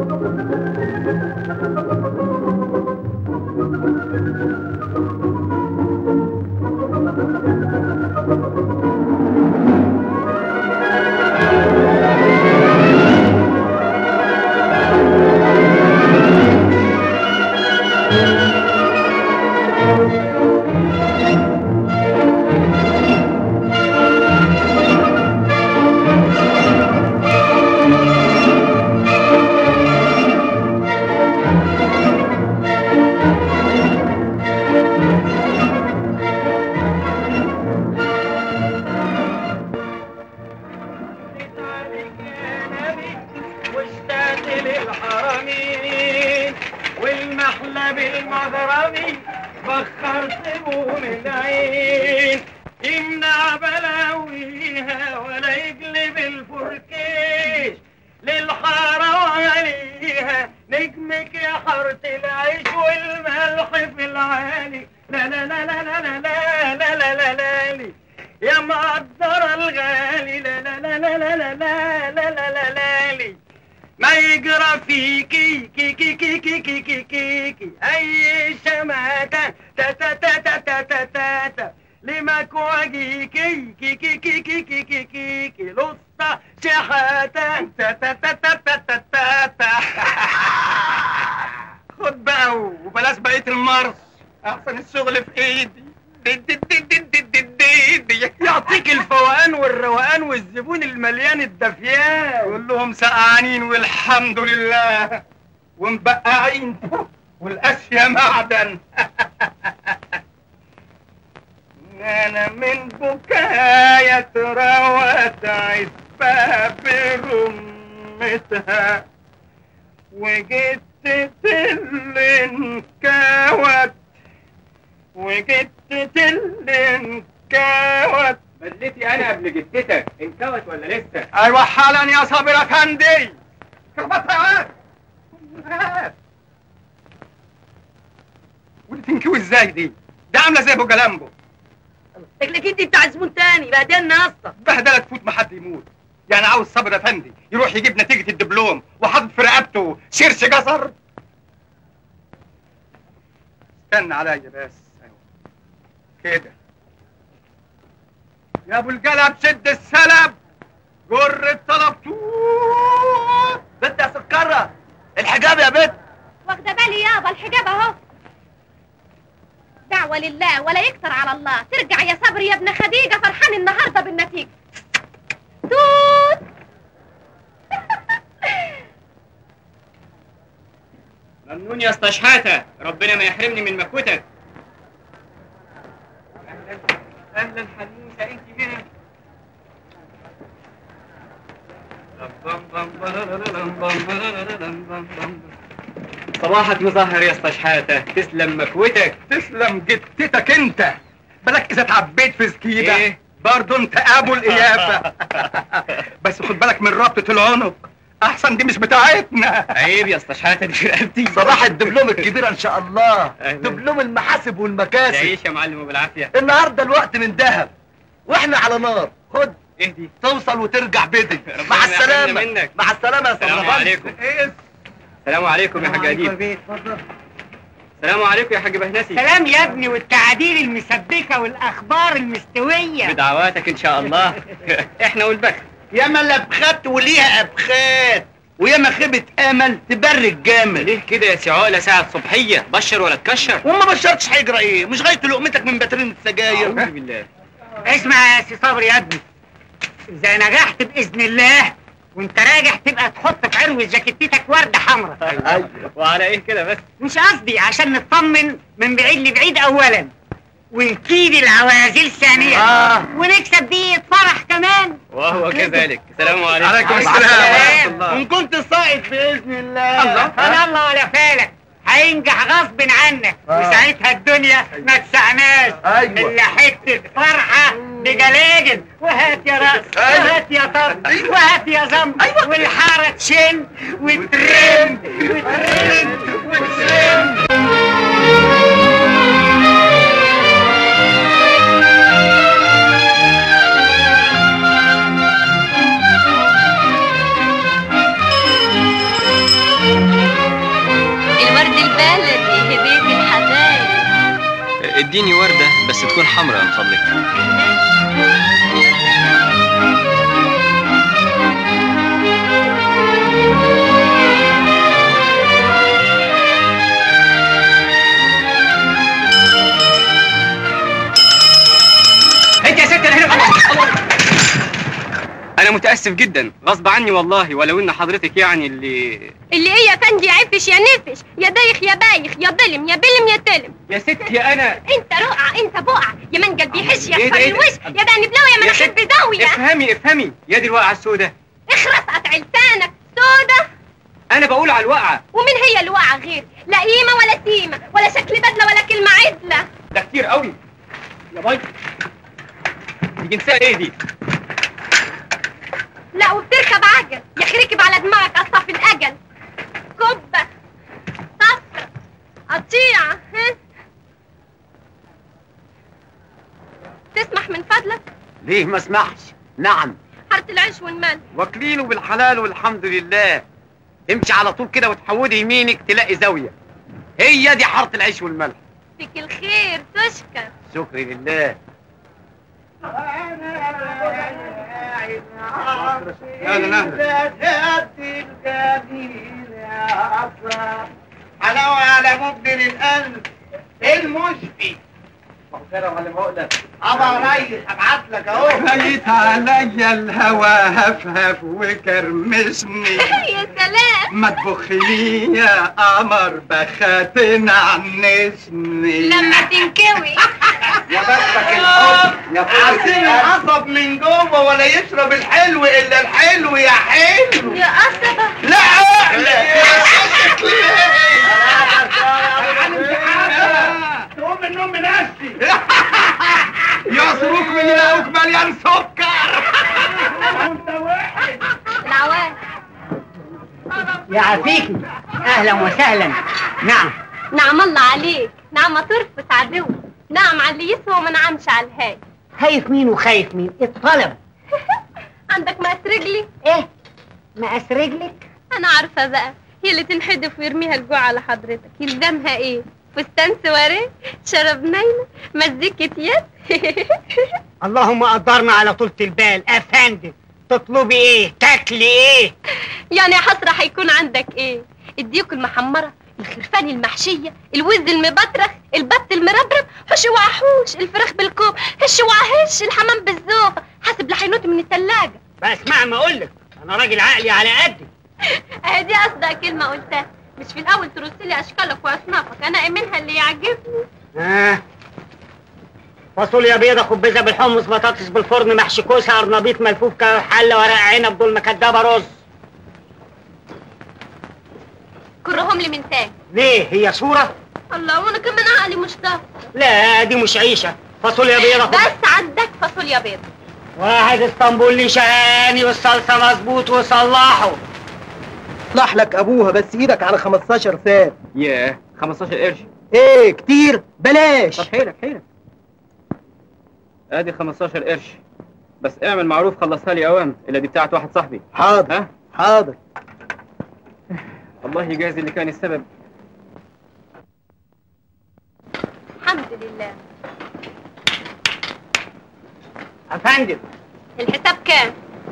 واشتاق للحرمين والمحلب المغربي بخرت بوم العين يمنع بلاويها ولا يقلب الفركيش للحارة وعليها نجمك يا حارة العيش والملح في العالي لا لا لا لا لا لا لا لا لا لا لا لي يا مقدر الغالي لا لا لا لا لا لا لا لا لا لا لا لي ما يجرى فيكي كي كي كي كي كي كي كي كي اي شماتة تا تا تا تا تا تا تا تا لمك وجيكي كي كي كي كي كي كي كي كي لسطة شحاتة تا تا تا تا تا تا تا تا خد بقى وبلاش بقية المرش احسن الشغل في ايدي دي دي دي دي دي دي دي دي. يعطيك الفوقان والروقان والزبون المليان الدفيان قول لهم سقعانين والحمد لله ومبقعين والاشياء معدن انا من بكايا تروت عزبها برمتها وجيت تلنكوت وجيت تلنكوت بدلتي انا قبل جدتك انكوت ولا لسه ايوه حالا يا صابر افندي كربطها ودي تنكوي ازاي دي؟ دي عامله زي ابو جلامبو شكلك انت بتاع زبون تاني بهدلنا يا اسطى بهدله تفوت ما حد يموت يعني عاوز صابر افندي يروح يجيب نتيجه الدبلوم وحاطط في رقبته شرش جزر استنى عليا بس أيوة. كده يا ابو القلب شد السلب جر الطلب توت بنت يا سكرة الحجاب يا بنت واخده بالي يابا الحجاب اهو دعوة لله ولا يكتر على الله ترجع يا صبري يا ابن خديجة فرحان النهاردة بالنتيجة توت ممنون يا اسطى شحاته ربنا ما يحرمني من مكوتك اهلا اهلا حنوشه انت هنا صباحك مظهر يا اسطى شحاته تسلم مكوتك تسلم جتتك انت بالك اذا اتعبيت في سكيده إيه؟ برضه انت ابو القيافه بس خد بالك من رابطه العنق احسن دي مش بتاعتنا عيب يا اسطى شحاته دي في رقبتي صباح الدبلوم الكبير ان شاء الله أهلاً. دبلوم المحاسب والمكاسب تعيش يا معلم وبالعافيه النهارده الوقت من ذهب واحنا على نار خد اهدي توصل وترجع بدري ربنا مع ما السلامة يحرمنا منك. مع السلامة يا السلام صبري عليكم ايه السلام عليكم يا حاج اديب السلام عليكم يا حاج بهنسي سلام يا ابني والتعاديل المسبكة والأخبار المستوية بدعواتك ان شاء الله احنا والبخت ياما لبخات وليها ابخات وياما خيبة امل تبرك جامد ليه كده يا سي عقله ساعه صبحيه بشر ولا تكشر وما بشرتش هيجرى ايه مش غاية لقمتك من باترين السجاير اعوذ بالله اسمع يا سي صبري يا ابني إذا نجحت بإذن الله وأنت راجع تبقى تحط في عروة جاكيتتك وردة حمراء ايوه وعلى ايه كده بس مش قصدي عشان نطمن من بعيد لبعيد أولا ونكيد العوازل ثانيا اه ونكسب بيه فرح كمان وهو كذلك السلام عليكم عليكم مع السلام السلامة. ورحمة الله. وان كنت صاعد باذن الله الله. على الله ولا فالك هينجح غصب عنك آه. وساعتها الدنيا ما تسعناش أيوة. الا حته فرحه بجلاجل وهات يا راس أيوة. وهات يا طب وهات يا زم أيوة. والحاره تشن وترن وترن وترن بلدي هدية الحبايب اديني وردة بس تكون حمراء من فضلك انت يا ست اللي هنا انا متاسف جدا غصب عني والله ولو ان حضرتك يعني اللي اللي ايه يا فندي عفش يا نفش يا دايخ يا بايخ يا ظلم يا بلم يا تلم يا ستي انا انت رقع انت بقع يا منجل بيحش يا إيه ده، احمر إيه ده؟ الوش يا دقن بلاوي يا يا مناخير ست- بزاوية افهمي افهمي يا دي الواقعه السوداء اخرس قطع لسانك سودة انا بقول على الواقعه ومن هي اللي واقعة غير لا قيمة ولا سيمة ولا شكل بدلة ولا كلمة عدلة ده كتير قوي يا باي دي جنسها ايه دي لا وبتركب عجل يخركب على دماغك قصف الأجل كبة طفرة قطيعة ها تسمح من فضلك ليه ما اسمحش نعم حارة العيش والمال واكلينه بالحلال والحمد لله امشي على طول كده وتحودي يمينك تلاقي زاويه هي دي حاره العيش والملح فيك الخير تشكر شكري لله اهلا حلاوة على مبدل القلب المشفي ابا ريس ابعت لك اهو جيت عليا الهوى هفهف وكرمشني يا سلام ما تبخلي يا قمر بخاتن عنشني لما تنكوي يا بختك الحب يا عايزين العصب من جوه ولا يشرب الحلو الا الحلو يا حلو يا قصبة لا عقلة تقوم من النوم من نفسي يصرخ من يلاقوك مليان سكر العواد يا عفيفي اهلا وسهلا نعم نعم الله عليك نعم ترفس عدو نعم على اللي يسوى وما نعمش على الهاي خايف مين وخايف مين الطلب عندك مقاس رجلي ايه مقاس رجلك انا عارفه بقى هي اللي تنحدف ويرميها الجوع على حضرتك يلزمها ايه فستان سواريه شرب نايمه مزيكة يد اللهم قدرنا على طولة البال افندم تطلبي ايه تاكلي ايه يعني يا حسرة هيكون عندك ايه الديوك المحمرة الخرفان المحشية الوز المبطرخ البط المربرب حش وحوش الفراخ بالكوب هش وهش الحمام بالزوفة حسب لحينوت من التلاجة بس اسمع ما اقولك انا راجل عقلي على قدي اهي دي اصدق كلمة قلتها مش في الاول ترص لي اشكالك واصنافك انا منها اللي يعجبني ها فاصوليا بيضة خبزة بالحمص بطاطس بالفرن محشي كوسة قرنبيط ملفوف حلة ورق عنب دول مكدبة رز كرهم لي من تاني ليه هي صورة؟ الله وانا كمان عقلي مش ضابط لا دي مش عيشة فاصوليا بيضة خبزة بس عندك فاصوليا بيض واحد اسطنبولي شهاني والصلصة مظبوط وصلحه اصلح لك ابوها بس ايدك على 15 ساعة ياه 15 قرش ايه كتير بلاش طب حيلك حيلك ادي 15 قرش بس اعمل معروف خلصها لي اوام الا دي بتاعت واحد صاحبي حاضر ها حاضر الله يجازي اللي كان السبب الحمد لله افندم الحساب كام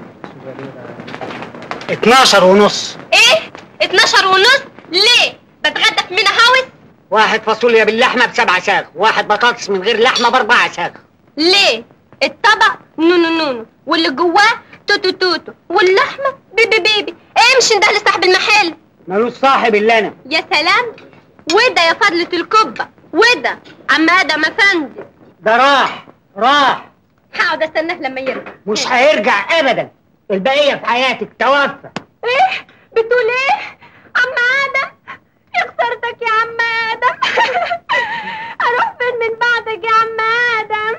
12 ونص ايه 12 ونص ليه بتغدى في منى هاوس واحد فاصوليا باللحمة بسبعة ساغ واحد بطاطس من غير لحمة بأربعة ساغ ليه الطبق نونو نونو واللي جواه توتو توتو واللحمه بيبي بيبي امشي ده لصاحب المحل ملوش صاحب إلا أنا يا سلام وده يا فضلة الكبة وده عم ادم افندي ده راح راح هقعد استناه لما يرجع مش هيرجع أبدا البقية في حياتك توفى ايه بتقول ايه عم ادم يا خسارتك يا عم ادم اروح فين من بعدك يا عم ادم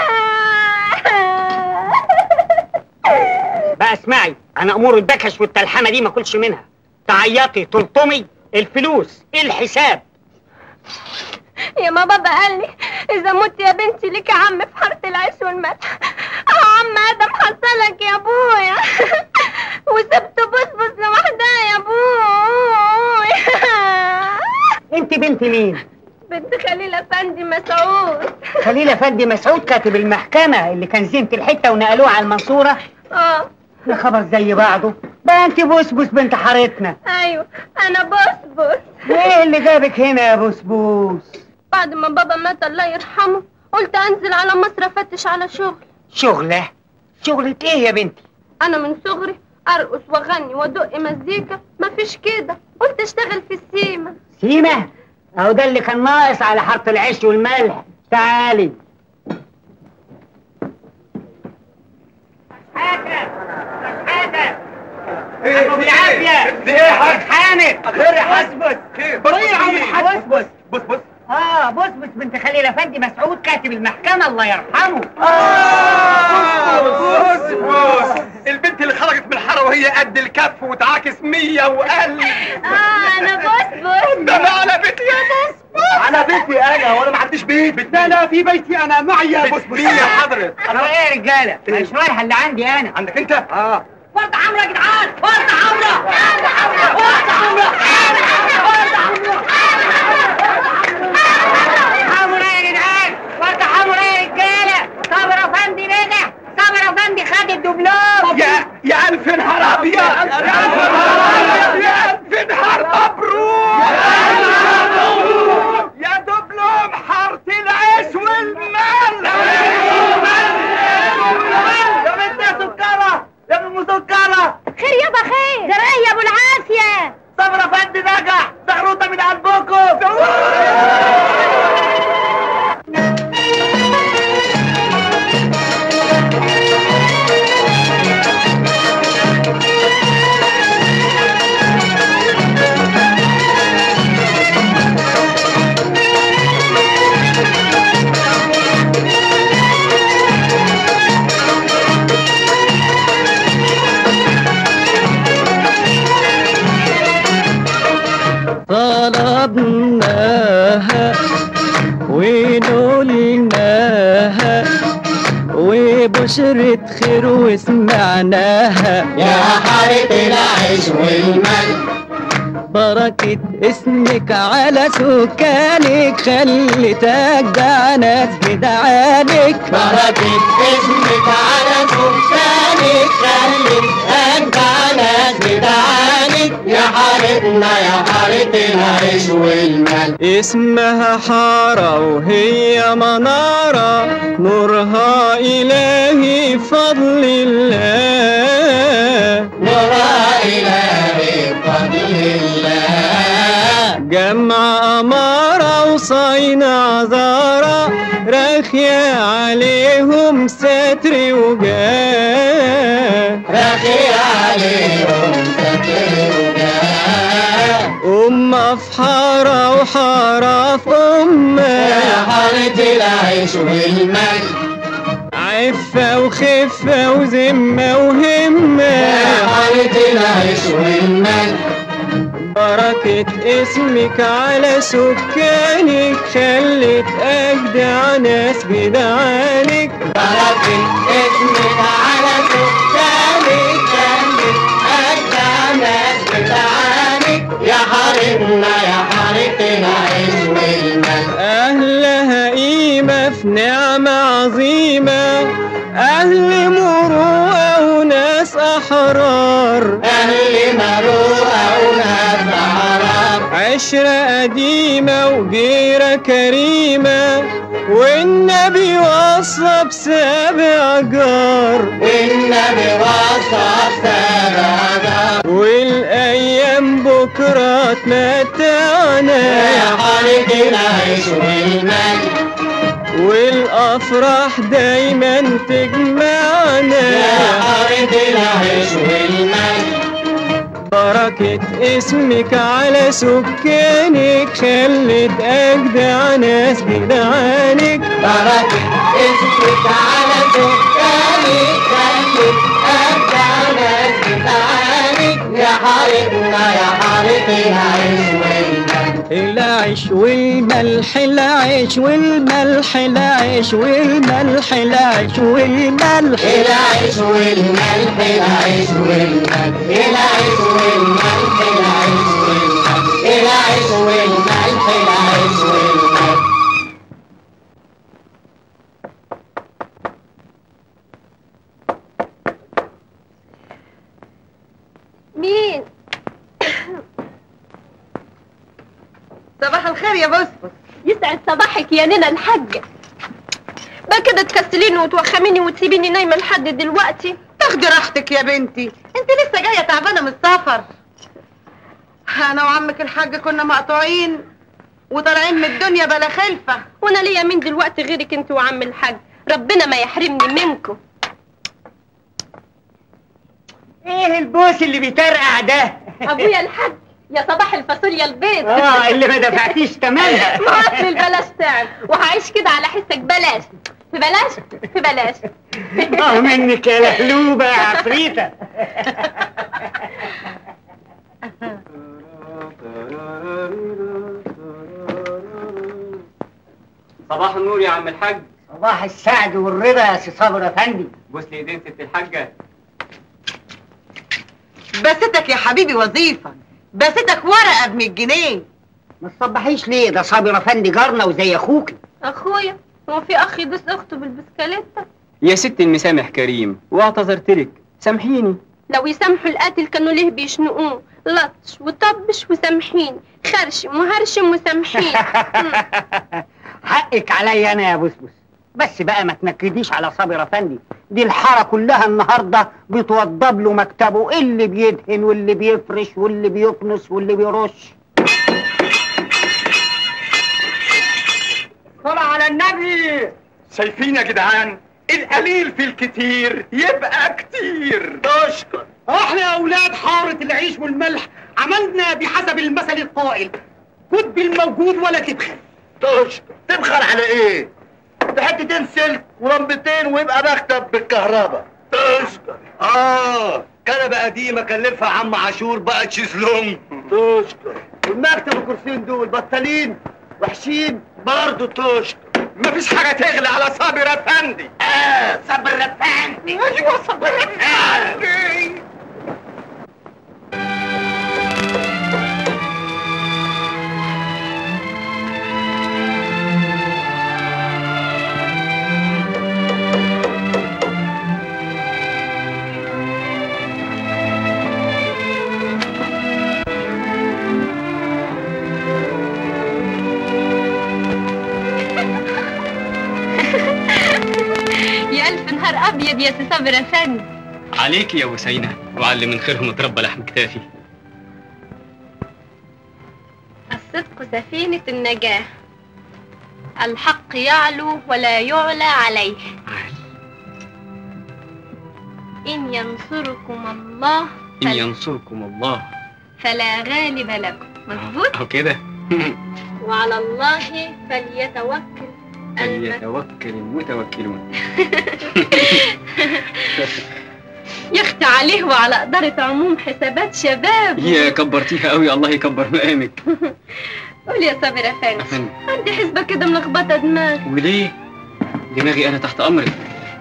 بقى اسمعي أنا أمور البكش والتلحمة دي ما كلش منها تعيطي تلطمي الفلوس الحساب يا ما بابا قال لي اذا مت يا بنتي ليك يا عم في حاره العيش والملح اه عم ادم حصلك يا ابويا وسبته بصبص لوحدها يا ابويا انت بنت مين بنت خليل افندي مسعود خليل افندي مسعود كاتب المحكمه اللي كان زينة الحته ونقلوه على المنصوره اه يا خبر زي بعضه بقى انت بوسبوس بنت حارتنا ايوه انا بصبص ايه اللي جابك هنا يا بوسبوس بعد ما بابا مات الله يرحمه قلت انزل على مصر افتش على شغل شغله شغلة ايه يا بنتي انا من صغري ارقص واغني وادق مزيكا مفيش كده قلت اشتغل في السيما سيمة اهو ده اللي كان ناقص على حاره العيش والملح تعالي بالعافية ايه يا حاج حامد خير يا حاج بصبص بريء يا عم الحاج بصبص بص بص اه بصبص بنت خليل افندي مسعود كاتب المحكمة الله يرحمه بص بص البنت اللي خرجت من الحاره وهي قد الكف وتعاكس مية وقل اه انا بصبص ده انا على بيتي يا بص على بيتي انا وانا ما عنديش بيت لا لا في بيتي انا معي يا بص مين يا حضرة انا ايه يا رجالة مش رايحة اللي عندي انا عندك انت اه ورده حمرا يا جدعان ورده حمرا ورده حمرا ورده حمرا ورده حمرا حمرا يا جدعان ورده حمرا يا رجالة صابر افندي نجح صابر افندي خد الدبلوم يا يا الف نهار ابيض يا الف نهار ابيض يا الف نهار مبروك يا دبلوم حارة العيش والمال يا بنت يا سكرة يا ام مسكرة خير يابا خير جرايه يا ابو العافيه صبر افندي نجح زغروطة من قلبكم طلبناها ونقولناها وبشرة خير وسمعناها يا حارة العيش والمال بركة اسمك على سكانك خلت أجدع ناس جدعانك بركة اسمك على سكانك خلت أجدع ناس جدعانك يا حارتنا يا حارة العيش والمال اسمها حارة وهي منارة نورها إلهي بفضل الله نورا إلهي بفضل الله جمع أمارة وصاينة عذارة راخية عليهم ستر وجاه رخي عليهم ستر وجاه أمة في حارة وحارة في يا أمة حارة العيش والمال عفة وخفة وذمة وهمة يا حارة العيش والمال بركة اسمك على سكانك خلت أجدع ناس جدعانك بركة اسمك على سكانك كانت أجدع ناس جدعانك يا حارتنا يا حارة العيش والمال أهلها قيمة في نعمة عظيمة أهل مروءة وناس أحرار أهل مروءة وناس حرام عشرة قديمة وجيرة كريمة والنبي وصى بسابع جار والنبي وصى سبع جار والأيام بكرة تمتعنا يا حارة العيش والمال والأفراح دايما تجمعنا يا حارة العيش والمال بركة اسمك على سكانك خلت أجدع ناس جدعانك بركة اسمك على سكانك خلت أبدع ناس جدعانك يا حارتنا يا حارة العيش والمال العيش والملح العيش والملح العيش والملح العيش والملح العيش والملح العيش والملح العيش والملح العيش والملح العيش والملح صباح الخير يا بسبس يسعد صباحك يا نينا الحاجة بقى كده تكسليني وتوخميني وتسيبيني نايمة لحد دلوقتي تاخدي راحتك يا بنتي انت لسه جايه تعبانه من السفر انا وعمك الحاج كنا مقطوعين وطالعين من الدنيا بلا خلفه وانا ليا مين دلوقتي غيرك انت وعم الحاج ربنا ما يحرمني منكم ايه البوس اللي بيترقع ده ابويا الحاج يا صباح الفاصوليا البيض اه اللي ما دفعتيش تمنها ما اصل البلاش تعب وهعيش كده على حسك بلاش في بلاش في بلاش اه منك يا لهلوبه يا عفريته صباح النور يا عم الحاج صباح السعد والرضا يا سي صابر افندي بوس لي ايدين ست الحاجه بستك يا حبيبي وظيفه بستك ورقه ب 100 جنيه ما تصبحيش ليه ده صابر افندي جارنا وزي اخوكي اخويا هو في اخ يدوس اخته بالبسكليته يا ست المسامح كريم واعتذرت لك سامحيني لو يسامحوا القاتل كانوا ليه بيشنقوه لطش وطبش وسامحين خرشم وهرشم وسامحين حقك عليا انا يا بسبس بس بقى ما تنكديش على صابر افندي دي الحاره كلها النهارده بتوضب له مكتبه اللي بيدهن واللي بيفرش واللي بيكنس واللي بيرش صلى على النبي شايفين يا جدعان القليل في الكتير يبقى كتير تشكر احنا يا اولاد حارة العيش والملح عملنا بحسب المثل القائل خد بالموجود ولا تبخل تشكر تبخل على ايه؟ ده حتتين سلك ولمبتين ويبقى مكتب بالكهرباء تشكر اه كنبة قديمة كلفها عم عاشور بقت شيزلونج تشكر والمكتب والكرسيين دول بطالين وحشين برضه تشكر مفيش حاجة تغلى على صابر افندي اه صبر افندي ايوه صابر افندي يا الف نهار ابيض يا سي صابر افندي عليك يا وسينة وعلي من خيرهم اتربى لحم كتافي الصدق سفينة النجاة الحق يعلو ولا يعلى عليه إن ينصركم الله إن فلا, ينصركم الله فلا غالب لكم مظبوط أو كده وعلى الله فليتوكل الم... فليتوكل المتوكلون يخت عليه وعلى إدارة عموم حسابات شباب يا كبرتيها قوي الله يكبر مقامك قول يا صابر أفندي أفندي عندي حسبة كده ملخبطة دماغي وليه دماغي أنا تحت أمرك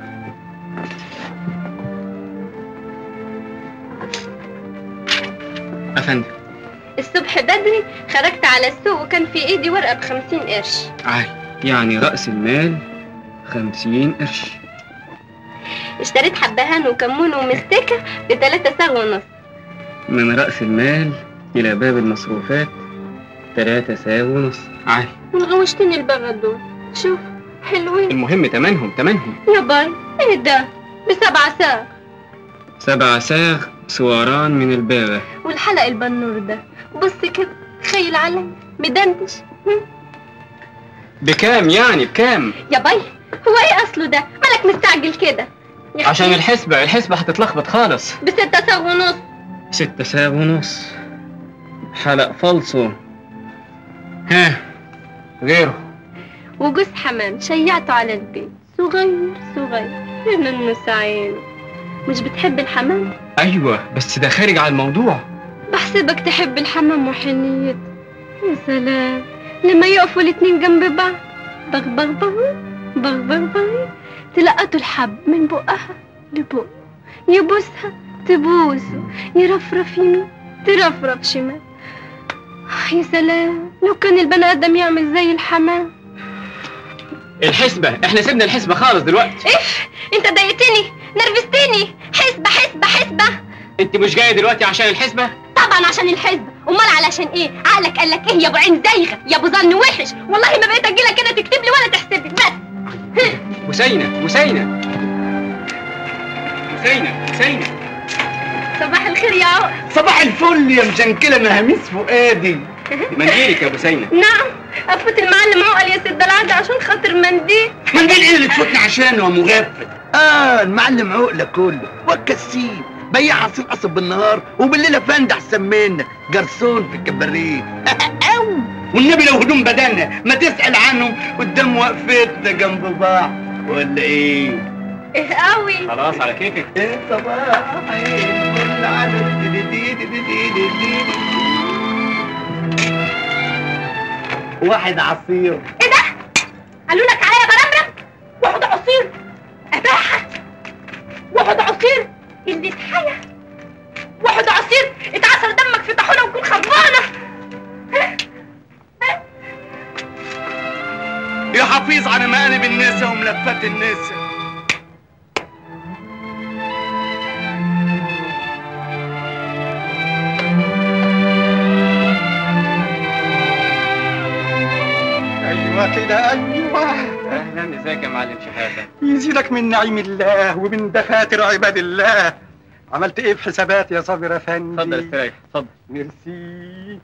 أفندي الصبح بدري خرجت على السوق وكان في إيدي ورقة بخمسين قرش عال يعني رأس المال خمسين قرش اشتريت حبهان وكمون ومستكة بتلاتة ساغ ونص من رأس المال إلى باب المصروفات تلاتة ساغ ونص عال وغوشتني البغل دول شوف حلوين المهم تمنهم تمنهم يا باي ايه ده بسبعة ساغ سبع ساغ سواران من الباغة والحلق البنور ده بص كده خيل علي مدندش هم؟ بكام يعني بكام يا باي هو ايه اصله ده مالك مستعجل كده يا عشان أخي، الحسبة الحسبة هتتلخبط خالص بستة ساغ ونص ستة ساغ ونص حلق فالصو ها غيره وجوز حمام شيعته على البيت صغير صغير يا ننس عينه مش بتحب الحمام أيوة بس ده خارج على الموضوع بحسبك تحب الحمام وحنيته يا سلام لما يقفوا الاتنين جنب بعض بغ بغ بغ بغ بغ بغ تلقطوا الحب من بقها لبقه يبوسها تبوسه يرفرف يمين ترفرف شمال يا سلام لو كان البني ادم يعمل زي الحمام الحسبة احنا سيبنا الحسبة خالص دلوقتي اف انت ضايقتني نرفزتني حسبة حسبة حسبة انت مش جاية دلوقتي عشان الحسبة طبعا عشان الحسبة امال علشان ايه عقلك قال لك ايه يا ابو عين زيغه يا ابو ظن وحش والله ما بقيت اجي لك كده تكتب لي ولا تحسب لي بس مسينة مسينة مسينة مسينة صباح الخير يا عقل صباح الفل يا مشنكله مهاميس فؤادي منديلك يا بسينة نعم افوت المعلم عقل يا ست العادة عشان خاطر منديل منديل ايه اللي تفوتني عشانه يا مغفل اه المعلم عقله كله والكسيب بياع عصير قصب بالنهار وبالليل افندح سمينا جرسون في الكباريه أو. والنبي لو هدوم بدلنا ما تسأل عنهم قدام وقفتنا جنب بعض ولا ايه؟ ايه قوي خلاص على كيفك ايه صباح الفل على الديدي ديدي ديدي ديدي. واحد عصير ايه ده قالوا لك عليا برمرم واحد عصير اباحه واحد عصير اللي اتحيا واحد عصير اتعصر دمك في طاحونه وكون خربانه يا حفيظ على مقالب النسا وملفات النسا ايوه كده ايوه اهلا ازيك يا معلم شحاتة يزيدك من نعيم الله ومن دفاتر عباد الله عملت ايه في حسابات يا صابر افندي اتفضل استريح اتفضل ميرسي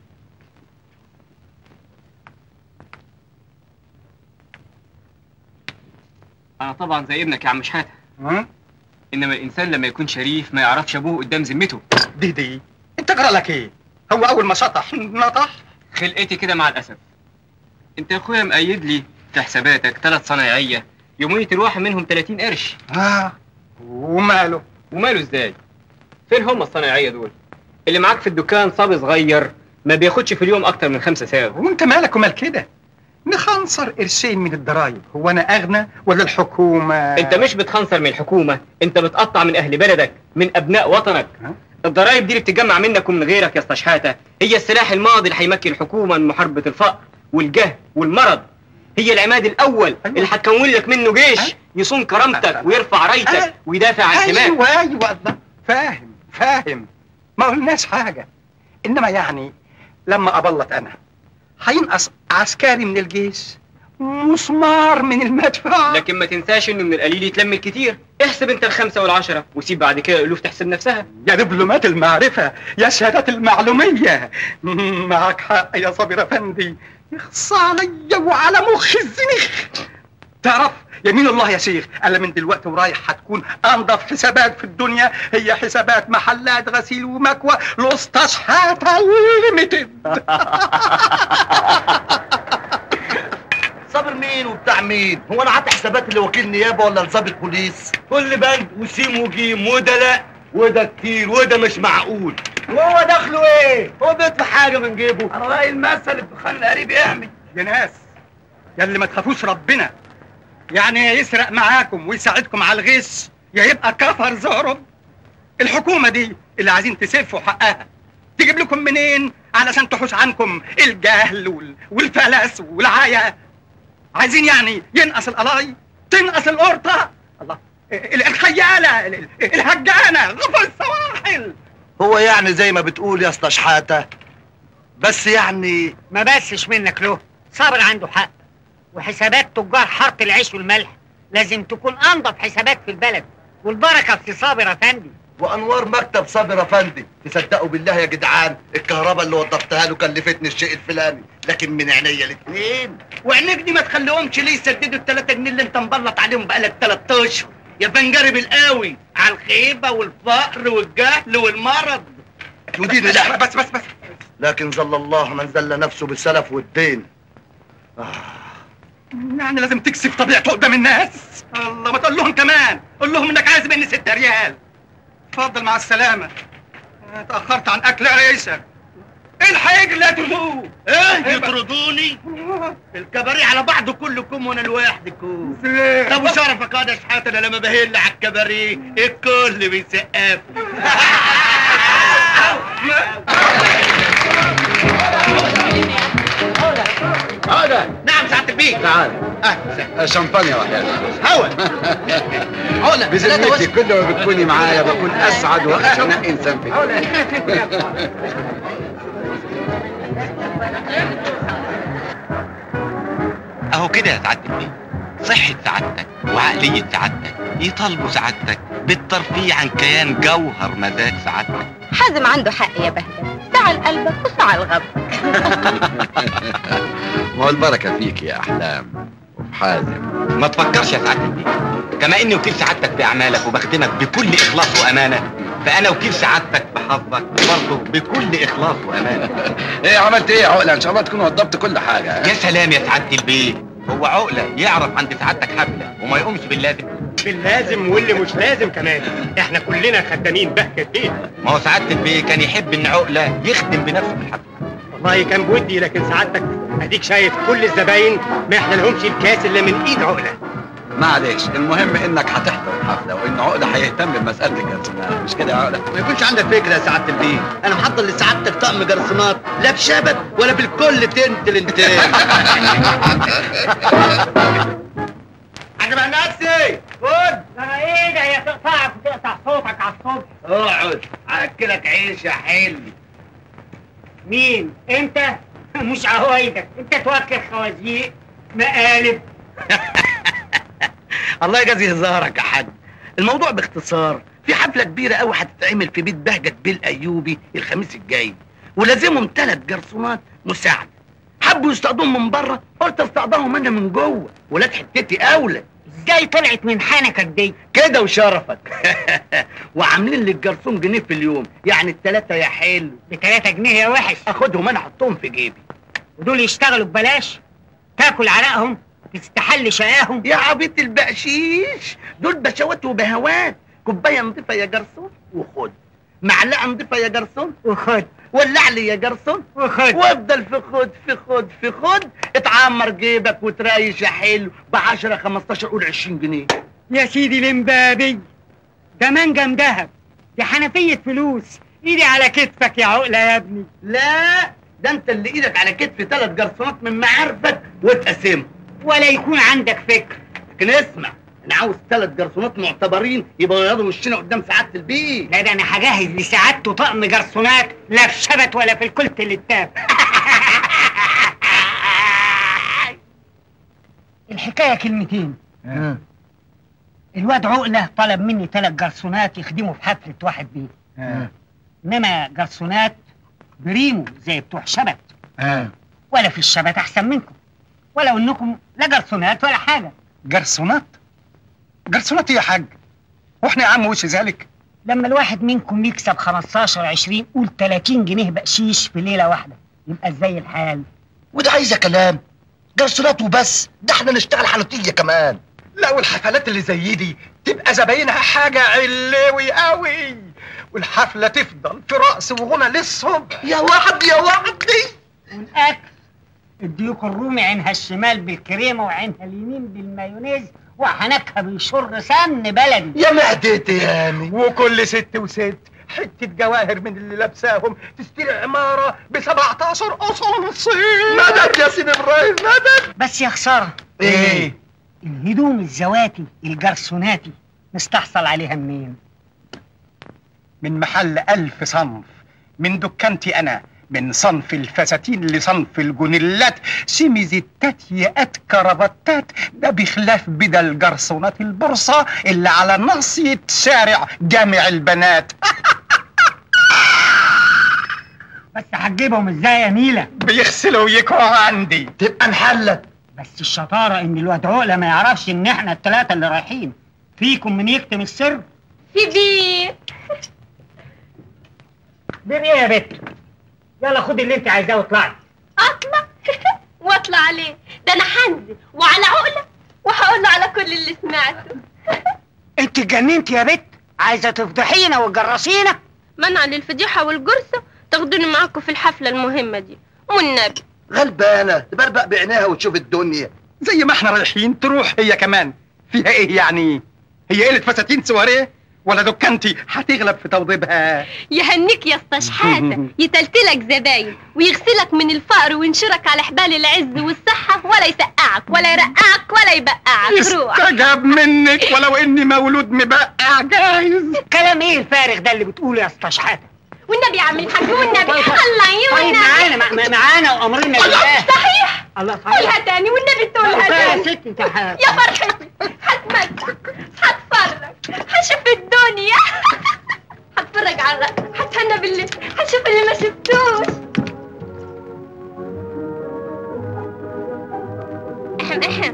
انا طبعا زي ابنك يا عم شحاتة ها انما الانسان لما يكون شريف ما يعرفش ابوه قدام ذمته دي دي انت جرى لك ايه هو اول ما شطح نطح خلقتي كده مع الاسف انت يا اخويا مقيد لي في حساباتك ثلاث صنايعيه يوميه الواحد منهم 30 قرش اه وماله وماله ازاي فين هم الصنايعيه دول اللي معاك في الدكان صبي صغير ما بياخدش في اليوم اكتر من خمسة ساعة وانت مالك ومال كده نخنصر قرشين من الضرايب هو انا اغنى ولا الحكومه انت مش بتخنصر من الحكومه انت بتقطع من اهل بلدك من ابناء وطنك ها؟ الضرايب دي اللي بتتجمع منك ومن غيرك يا اسطى شحاته هي السلاح الماضي اللي هيمكن الحكومه من محاربه الفقر والجهل والمرض هي العماد الاول أيوة. اللي هتكون لك منه جيش ها؟ يصون كرامتك ها؟ ويرفع رايتك ها؟ ويدافع عن سماك ايوه ايوه الله. فاهم فاهم ما قلناش حاجه انما يعني لما ابلط انا هينقص عسكري من الجيش مسمار من المدفع لكن ما تنساش انه من القليل يتلم الكتير احسب انت الخمسه والعشره وسيب بعد كده الالوف تحسب نفسها يا دبلومات المعرفة يا شهادات المعلومية معك حق يا صابر أفندي يخص عليا وعلى مخي الزنخ تعرف يمين الله يا شيخ أنا من دلوقتي ورايح هتكون أنظف حسابات في الدنيا هي حسابات محلات غسيل ومكوى لوسطى شحاتة ليميتد صابر مين وبتاع مين؟ هو انا عطي حسابات اللي وكيل نيابه ولا ضابط بوليس؟ كل بند وسيم وجيم وده لا وده كتير وده مش معقول وهو دخله ايه؟ هو بيدفع حاجه من جيبه انا رايي المثل الدخان القريب يعمل يا ناس يا اللي ما تخافوش ربنا يعني يا يسرق معاكم ويساعدكم على الغش يا يبقى كفر زهرب الحكومة دي اللي عايزين تسفوا حقها تجيب لكم منين علشان تحوش عنكم الجهل وال... والفلس والعاية عايزين يعني ينقص القلاي تنقص القرطة الله ال- الخيالة ال- ال- الهجانة غفر السواحل هو يعني زي ما بتقول يا اسطى شحاته بس يعني ما بسش منك له صابر عنده حق وحسابات تجار حاره العيش والملح لازم تكون انضف حسابات في البلد والبركه في صابر افندي وانوار مكتب صابر افندي تصدقوا بالله يا جدعان الكهرباء اللي وضفتها له كلفتني الشيء الفلاني لكن من عينيا الاثنين وعينيك دي ما تخليهمش ليه يسددوا التلاتة جنيه اللي انت مبلط عليهم بقالك تلات اشهر يا فنجرب القاوي على الخيبة والفقر والجهل والمرض ودين لا بس بس بس لكن ظل الله من ذل نفسه بالسلف والدين يعني لازم تكسب طبيعته قدام الناس الله ما تقول لهم كمان قول لهم انك عايز مني ستة ريال اتفضل مع السلامة أنا اتأخرت عن أكل عيشك الحق لا تردوه ايه يطردوني الكباريه على بعضه كلكم وانا لوحدكم طب وشرفك هذا شحات انا لما بهل على الكباريه الكل بيسقف نعم سعادة البيت تعال شمبانيا واحدة هوا عقلة بذمتي كل ما بتكوني معايا بكون اسعد واغنى انسان في الدنيا اهو كده يا سعاده البيه صحة سعادتك وعقلية سعادتك يطالبوا سعادتك بالترفيه عن كيان جوهر مزاج سعادتك حازم عنده حق يا بهجة سعى لقلبك وسعى لغضبك ما هو البركة فيك يا أحلام وفي حازم ما تفكرش يا سعادة البيه كما اني وكيل سعادتك في اعمالك وبخدمك بكل اخلاص وامانة فانا وكيل سعادتك في حظك برضه بكل اخلاص وامانة ايه عملت ايه يا عقلة ان شاء الله تكون وضبت كل حاجة يا سلام يا سعادة البيه هو عقلة يعرف عند سعادتك حفلة وما يقومش باللازم باللازم واللي مش لازم كمان احنا كلنا خدامين بهجة بيه ما هو سعادة البيه كان يحب ان عقلة يخدم بنفسه في الحفلة والله كان بودي لكن سعادتك اديك شايف كل الزباين ما احنا لهمش الكاس الا من ايد عقله معلش المهم انك هتحضر الحفلة وان عقلة هيهتم بمسألة الجرسونات مش كده يا عقلة ما يكونش عندك فكره يا سعاده البيه انا محضر لسعادتك طقم جرسونات لا بشبت ولا بالكل تنت لنتين عجب نفسي خد انا ايه ده يا تقطعك وتقطع صوتك على الصبح اقعد اكلك عيش يا حلو مين انت مش عوايدك انت توكل خوازيق مقالب الله يجازي هزارك يا حاج الموضوع باختصار في حفله كبيره قوي هتتعمل في بيت بهجت بيل ايوبي الخميس الجاي ولازمهم ثلاث جرسونات مساعده حبوا يستقضوهم من بره قلت استقضاهم انا من جوه ولاد حتتي اولى ازاي طلعت من حنكك دي كده وشرفك وعاملين للجرسون جنيه في اليوم يعني التلاتة يا حلو بتلاتة جنيه يا وحش اخدهم انا احطهم في جيبي ودول يشتغلوا ببلاش تاكل عرقهم تستحل شقاهم يا عبيط البقشيش دول بشوات وبهوات كوبايه نضيفه يا جرسون وخد معلقه نضيفه يا جرسون وخد ولع لي يا جرسون وخد وافضل في خد في خد في خد اتعمر جيبك وتريش يا حلو ب 10 15 قول 20 جنيه يا سيدي الامبابي ده منجم دهب دي حنفية فلوس ايدي على كتفك يا عقلة يا ابني لا ده انت اللي ايدك على كتف ثلاث جرسونات من معارفك وتقسمهم ولا يكون عندك فكر لكن اسمع انا عاوز ثلاث جرسونات معتبرين يبقوا يقعدوا وشنا قدام سعاده البيت لا ده انا هجهز لسعادته طقم جرسونات لا في شبت ولا في الكلت اللي اتاف الحكايه كلمتين الواد عقله طلب مني ثلاث جرسونات يخدموا في حفله واحد بيه انما جرسونات بريمو زي بتوع شبت ولا في الشبت احسن منكم ولو انكم لا جرسونات ولا حاجه جرسونات جرسونات إيه يا حاج واحنا يا عم وش ذلك لما الواحد منكم يكسب 15 20 قول 30 جنيه بقشيش في ليله واحده يبقى ازاي الحال وده عايزه كلام جرسونات وبس ده احنا نشتغل حلوتيه كمان لا والحفلات اللي زي دي تبقى زباينها حاجة علوي قوي والحفلة تفضل في رقص وغنى للصبح يا وحدي يا وحدي والاكل الديوك الرومي عينها الشمال بالكريمه وعينها اليمين بالمايونيز وحنكها بيشر سمن بلدي يا معدتي يعني وكل ست وست حتة جواهر من اللي لابساهم تشتري عمارة ب 17 أصل صين مدد يا سيدي ابراهيم مدد بس يا خساره ايه الهدوم الزواتي الجرسوناتي نستحصل عليها منين من محل ألف صنف من دكانتي أنا من صنف الفساتين لصنف الجونيلات سيميزيتات ياقات كرافاتات ده بخلاف بدل جرسونات البورصة اللي على ناصية شارع جامع البنات بس هتجيبهم ازاي يا نيله بيغسلوا ويكووا عندي تبقى نحلك بس الشطاره ان الواد عقله ما يعرفش ان احنا الثلاثه اللي رايحين فيكم من يكتم السر في بيه بير ايه يا بت يلا خدي اللي انت عايزاه واطلعي اطلع واطلع عليه ده انا هنزل وعلى عقله وهقول له على كل اللي سمعته انت اتجننت يا بت عايزه تفضحينا وتجرسينا منع للفضيحه والجرسه تاخدوني معاكم في الحفله المهمه دي والنبي غلبانه تبربق بعينيها وتشوف الدنيا زي ما احنا رايحين تروح هي كمان فيها ايه يعني هي قلة فساتين سواريه ولا دكانتي هتغلب في توضيبها يهنيك يا اسطى شحاته يتلتلك زباين ويغسلك من الفقر وينشرك على حبال العز والصحه ولا يسقعك ولا يرقعك ولا يبقعك روح استجاب منك ولو اني مولود مبقع جايز كلام ايه الفارغ ده اللي بتقوله يا اسطى شحاته والنبي يا عم الحاج والنبي طيب، طيب. الله طيب يونس معانا مع- مع- معانا وامرنا بالله صحيح الله صحيح قولها تاني والنبي تقولها يا تاني ست انت ح- يا فرحتي هتمتع هتفرج هشوف الدنيا هتفرج على الرقص هتهنى باللي هشوف اللي ما شفتوش احم احم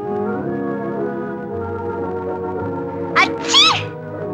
اتشي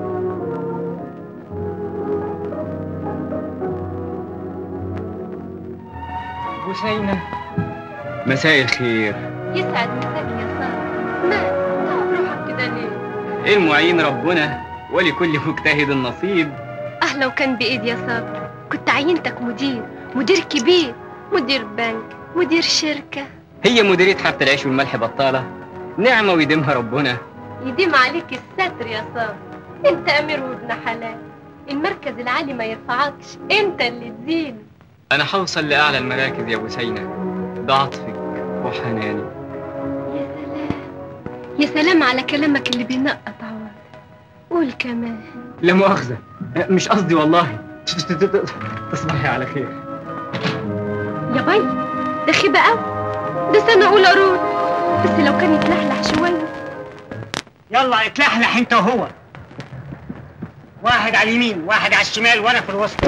بوسينة مساء الخير يسعد مساك يا صاحبي ما تعب روحك كده ليه المعين ربنا ولكل مجتهد نصيب اه لو كان بايدي يا صابر كنت عينتك مدير مدير كبير مدير بنك مدير شركة هي مديرية حافة العيش والملح بطالة نعمة ويديمها ربنا يديم عليك الستر يا صابر انت امير وابن حلال المركز العالي ما يرفعكش انت اللي تزيد أنا حوصل لأعلى المراكز يا بوسينة بعطفك وحناني يا سلام يا سلام على كلامك اللي بينقط عوض قول كمان لا مؤاخذة مش قصدي والله تصبحي على خير يا بي ده خيبة قوي ده سنة أولى رول بس لو كان يتلحلح شوية يلا اتلحلح انت وهو واحد على اليمين واحد على الشمال وانا في الوسط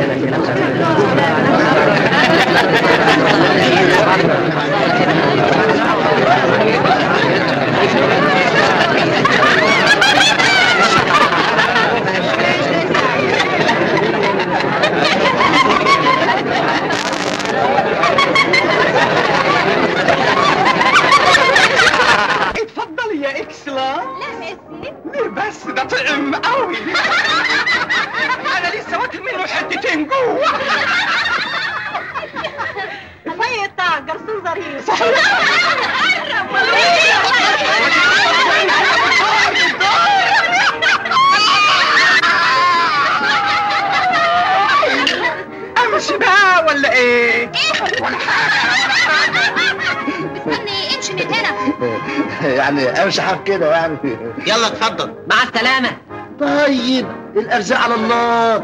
اتفضلي يا اكسلا لا ميرسي ليه بس ده طعم قوي انا لسه واكل منه حتتين جوه فيطع جرسون ظريف امشي بقى ولا ايه؟ استني امشي من هنا يعني امشي حاف كده يعني يلا اتفضل مع السلامة طيب الارزاق على الله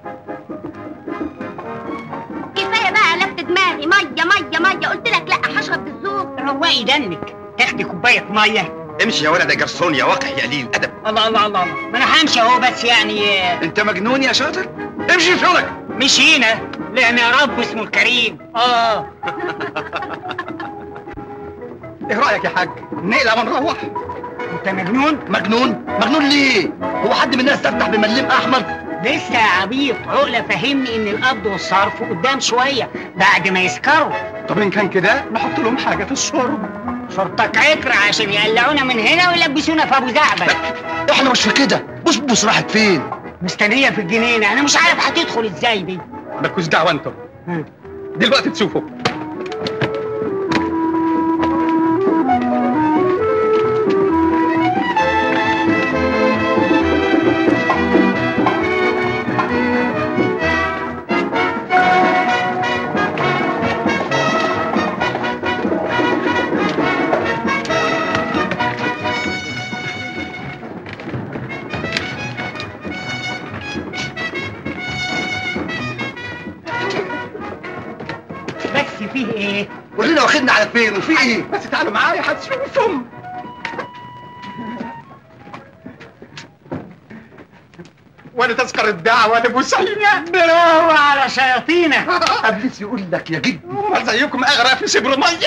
كفايه بقى لفت دماغي ميه ميه ميه قلت لك لا هشرب بالذوق روقي دمك تاخدي كوبايه ميه امشي يا ولد يا جرسون يا واقع يا قليل ادب الله الله الله الله ما انا همشي اهو بس يعني آه، انت مجنون يا شاطر امشي شغلك مش هنا لان يا رب اسمه الكريم اه ايه رايك يا حاج؟ نقلع ونروح انت مجنون مجنون مجنون ليه هو حد من الناس تفتح بمليم احمر لسه يا عبيط عقله فهمني ان القبض والصرف قدام شويه بعد ما يسكروا طب ان كان كده نحط لهم حاجه في الشرب شرطك عكر عشان يقلعونا من هنا ويلبسونا في ابو زعبل احنا مش في كده بص بص راحت فين مستنيه في الجنينه انا مش عارف هتدخل ازاي دي مالكوش دعوه انتم ها. دلوقتي تشوفوا بس فيه ايه ورينا واخدنا على فين وفي ايه بس تعالوا معايا هتشوفهم وانا تذكر الدعوه لبوسينه برافو على شياطينك ابليس يقول لك يا جد امال زيكم اغرق في شبر ميه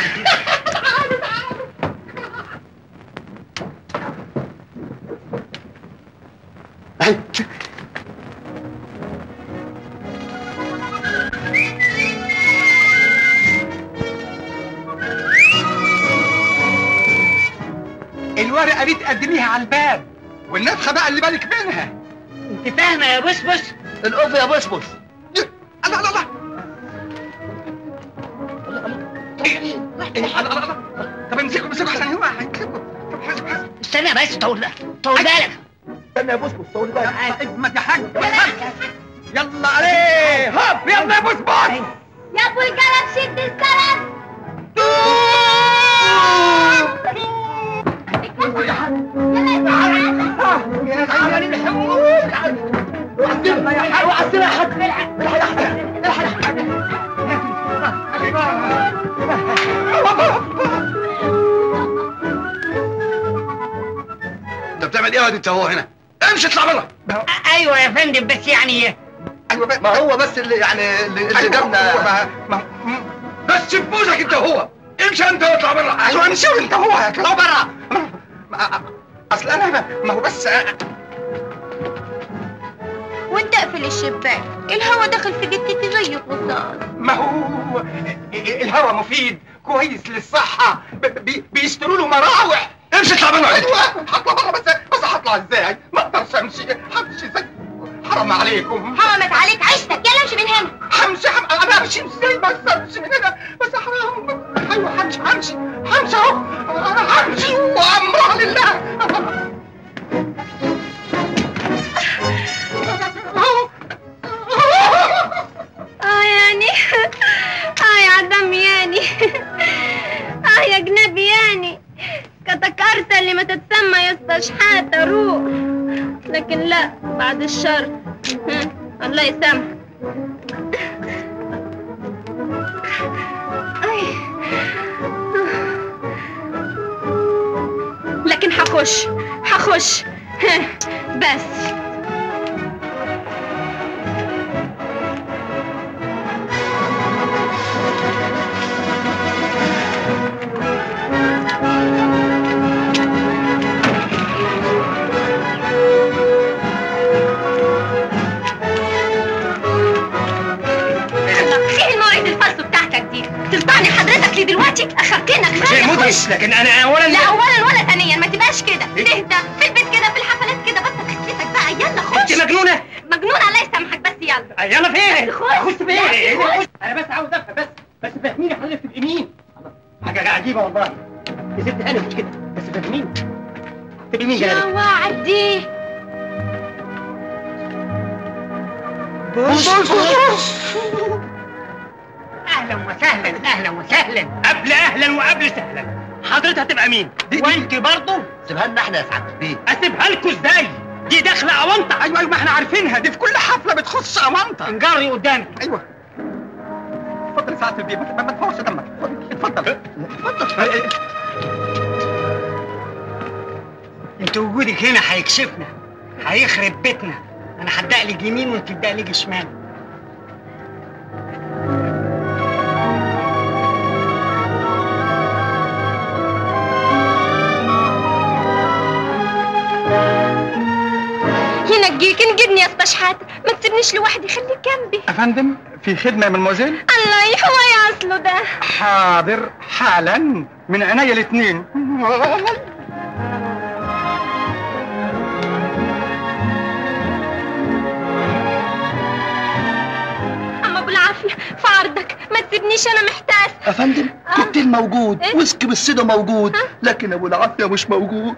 الورقه دي تقدميها على الباب والنفخه بقى اللي بالك منها انت فاهمه يا بسبس القف يا بصبص الله الله الله إيه، الله الله الله طب امسكوا امسكوا عشان هو هيكلكوا طب حاسب حاسب استنى بس طول طول بالك استنى يا بصبص طول بالك اجمد يا حاج يا حاج يلا عليه هوب يلا يا بصبص يا ابو الكلام شد السلام يا عيال الحمود وعسلها يا حاج وعسلها يا حاج بتعمل ايه وادي انت هو هنا امشي اطلع بره ايوه يا فندم بس يعني ايوه ما هو بس اللي يعني اللي, اللي جابنا ما بس بوزك انت هو امشي انت واطلع بره ايوه امشي وانت هو اطلعوا بره اصل انا ما هو بس وانت اقفل الشباك الهوا دخل في جتتي زي القصاص ما هو الهواء مفيد كويس للصحة ب- بي- بيشتروا له مراوح امشي اطلع بره ايوه هطلع بره بس بس هطلع ازاي؟ ما اقدرش امشي همشي ازاي؟ حرام عليكم حرمت عليك عيشتك يلا امشي من هنا همشي هم... انا امشي ازاي بس امشي من هنا بس حرام ايوه همشي همشي همشي اهو انا همشي وامرها لله اه يعني اه يا عدم يعني اه يا جنبي يعني كتكرت اللي ما تتسمى يا استشحات روح لكن لا بعد الشر ها، الله يسامحك أي. لكن حخش حخش ها، بس ايه المواعيد الفصل بتاعتك دي؟ تلطعني حضرتك ليه دلوقتي؟ اخرتنا شيء مدهش لكن انا اولا لا اولا ولا ثانيا ما تبقاش كده تهدى في البيت كده في الحفلات كده بطل خسيتك بقى يلا خش انت مجنونه مجنون الله يسامحك بس يلا يلا فين خش اخش فين لا، خش. انا بس عاوز افهم بس بس فهميني حضرتك تبقي مين حاجه عجيبه والله يا ست هاني مش كده بس فهميني تبقي مين يا جلالك وعدي اهلا وسهلا اهلا وسهلا قبل اهلا وقبل سهلا حضرتك هتبقى مين وانت برضه سيبها لنا احنا يا سعاده البيت اسيبها لكم ازاي دي داخله اونطه ايوه ايوه ما احنا عارفينها دي في كل حفلة بتخش امانطة انجري قدامي ايوه اتفضل يا سعاده البيت ما ما تفورش دمك اتفضل اتفضل انت وجودك هنا هيكشفنا هيخرب بيتنا انا هدقلك يمين وانت تدقلك شمال ينجيك انجدني يا استشحات ما تسيبنيش لوحدي خليك جنبي يا فندم في خدمة من موزيل الله يحوى يا اصله ده حاضر حالا من عينيا الاثنين اما ابو العافيه في عرضك ما تسيبنيش انا محتاس يا فندم كوكتيل موجود إيه؟ ويسكي بالصيدا موجود لكن ابو العافيه مش موجود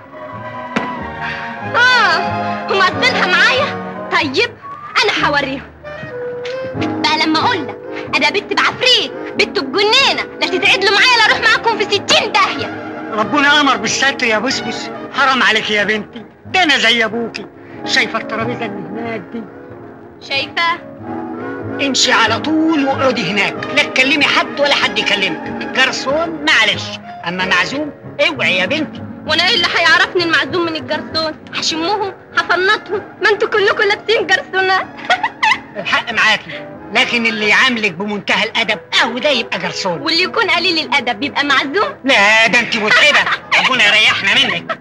اه هم قاصدينها معايا طيب انا هوريهم بقى لما اقول لك انا بنت بعفريت بنت بجنينه لا تتعدلوا معايا لا اروح معاكم في ستين داهيه ربنا امر بالستر يا بسبس حرام عليك يا بنتي ده انا زي ابوكي شايفه الترابيزه اللي هناك دي شايفه امشي على طول واقعدي هناك لا تكلمي حد ولا حد يكلمك جرسون معلش اما معزوم اوعي يا بنتي وانا ايه اللي هيعرفني المعزوم من الجرسون هشمهم هفنطهم ما انتوا كلكم لابسين جرسونات الحق معاكي لكن اللي يعاملك بمنتهى الادب اهو ده يبقى جرسون واللي يكون قليل الادب يبقى معزوم لا ده انت متعبه ربنا يريحنا منك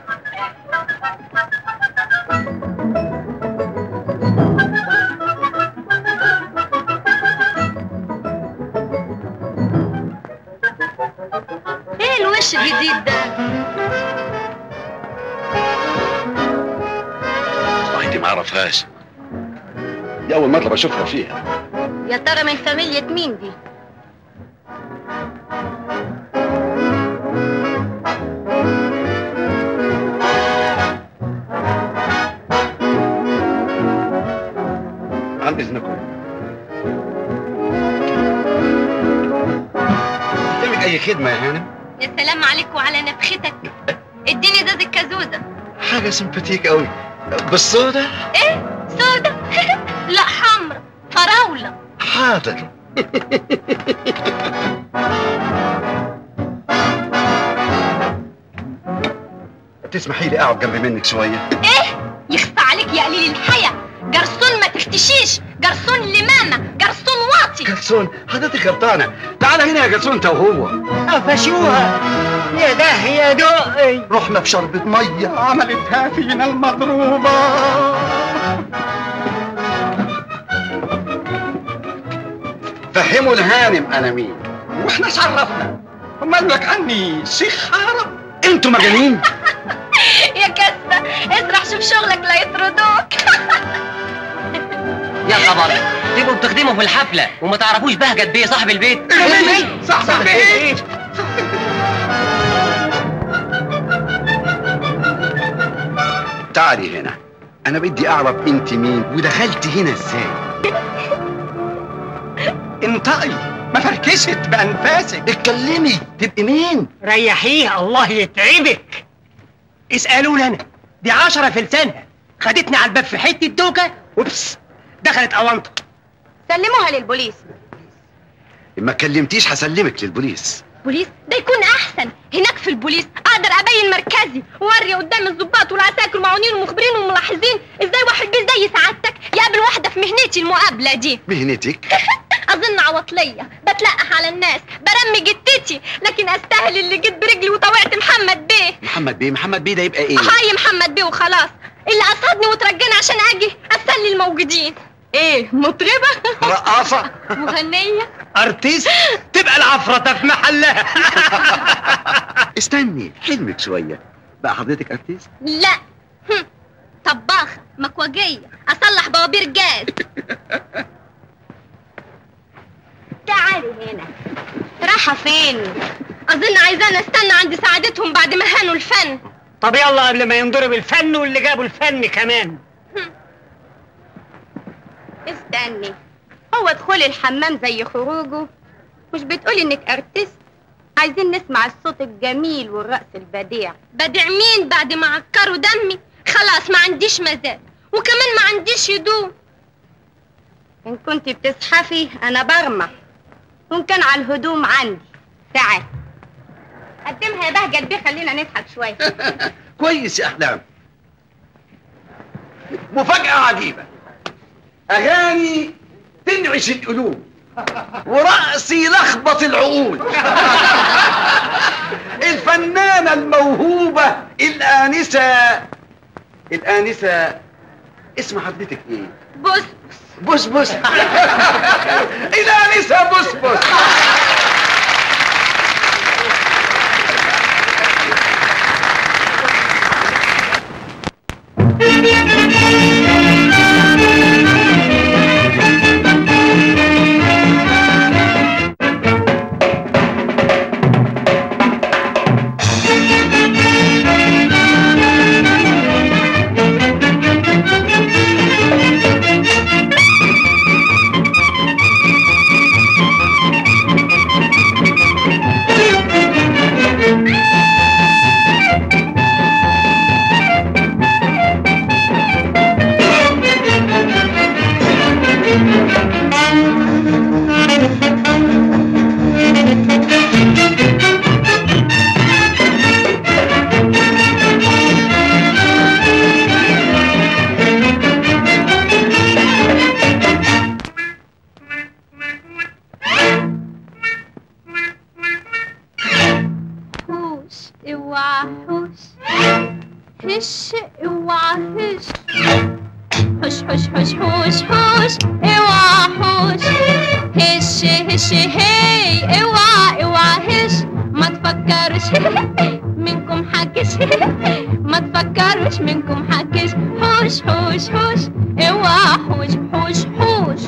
ايه الوش الجديد ده والله دي ما اعرفهاش دي اول مطلب اشوفها فيها يا ترى من فاميليا مين دي عن اذنكم قدامك اي خدمه يا هانم يا سلام عليك وعلى نفختك اديني ازاز الكازوزه حاجه سمباتيك قوي بالصودا ايه سودا لا حمرا فراوله حاضر تسمحي لي اقعد جنب منك شويه ايه يخفى عليك يا قليل الحياة جرسون ما تفتشيش جرسون لماما جرسون واطي جرسون حضرتك غلطانه تعال هنا يا جرسون انت وهو قفشوها يا ده يا دقي رحنا في شربة ميه عملتها فينا المضروبة فهموا الهانم انا مين واحنا شرفنا امال لك عني شيخ حارة انتوا مجانين يا كسبة اسرح شوف شغلك لا يطردوك يا خبر تبقوا بتخدموا في الحفلة وما تعرفوش بهجت بيه صاحب البيت صح صح بيت تعالي هنا انا بدي اعرف انت مين ودخلت هنا ازاي انطقي ما فركشت بانفاسك اتكلمي تبقي مين ريحيه الله يتعبك اسألوا لنا دي عشرة في لسانها خدتني على الباب في حتة دوكة وبس دخلت أونطة سلموها للبوليس ما كلمتيش هسلمك للبوليس بوليس ده يكون احسن هناك في البوليس اقدر ابين مركزي واري قدام الضباط والعساكر والمعاونين والمخبرين والملاحظين ازاي واحد بيه زي سعادتك يقابل واحده في مهنتي المقابله دي مهنتك اظن عواطليه بتلقح على الناس برمي جتتي لكن استاهل اللي جيت برجلي وطوعت محمد بيه محمد بيه محمد بيه ده يبقى ايه هاي محمد بيه وخلاص اللي قصدني وترجاني عشان اجي اسلي الموجودين ايه مطربه رقاصة مغنيه أرتيست تبقى العفرطة في محلها استني حلمك شوية بقى حضرتك ارتيست لا هم. طباخة مكوجية أصلح بوابير جاز تعالي هنا رايحة فين؟ أظن عايزانا استنى عند سعادتهم بعد ما هانوا الفن طب يلا قبل ما ينضرب الفن واللي جابوا الفن كمان استني هو دخول الحمام زي خروجه مش بتقولي انك ارتست عايزين نسمع الصوت الجميل والرقص البديع بديع مين بعد ما عكروا دمي خلاص ما عنديش مزاج وكمان ما عنديش هدوم ان كنت بتزحفي انا برمى وان كان على الهدوم عندي تعال قدمها يا بهجت بيه خلينا نضحك شويه كويس يا احلام مفاجأة عجيبة أغاني تنعش القلوب ورقص يلخبط العقول الفنانة الموهوبة الآنسة الآنسة اسم حضرتك ايه؟ بص بص بص الآنسة بص بص حوش اوعى حوش هش اوعى هش حوش حوش حوش حوش حوش اوعى حوش هش هش هي اوعى اوعى هش ما تفكرش منكم حكش ما تفكرش منكم حكش حوش حوش حوش اوعى حوش حوش حوش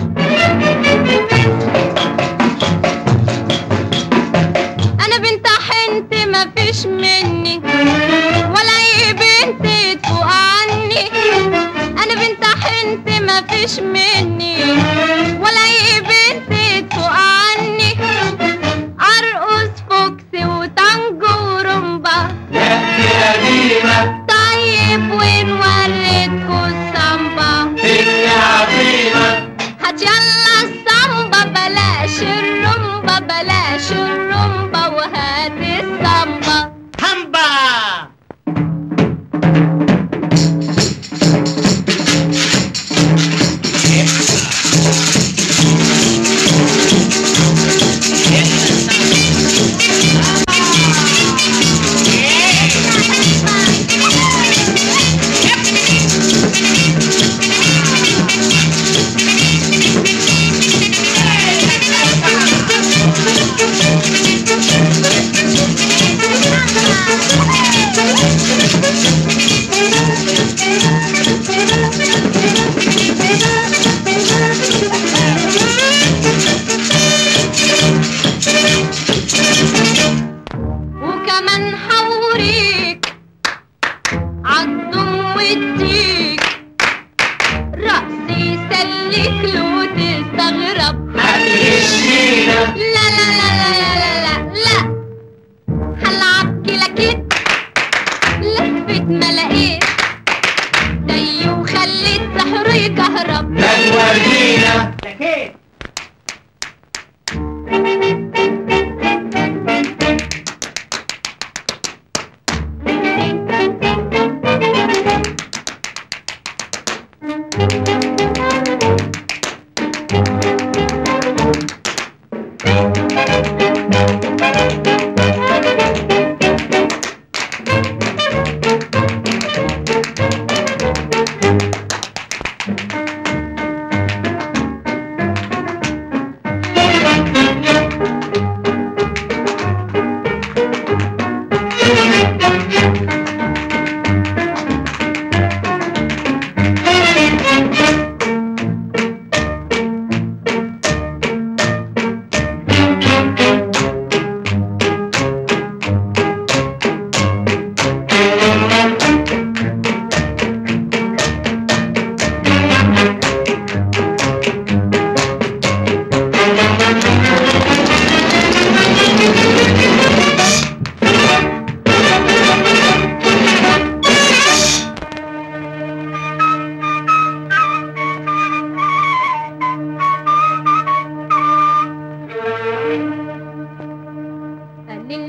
انا بنت حنت ما فيش مني ولا اي بنت تفوق عني انا بنت حنت ما فيش مني ولا اي بنت تفوق عني ارقص فوكس وتانجو ورمبا يا قديمة طيب وين وريتكوا السامبا يا عظيمة هات يلا السامبا بلاش الرمبا بلاش الرمبا وهات السامبا همبا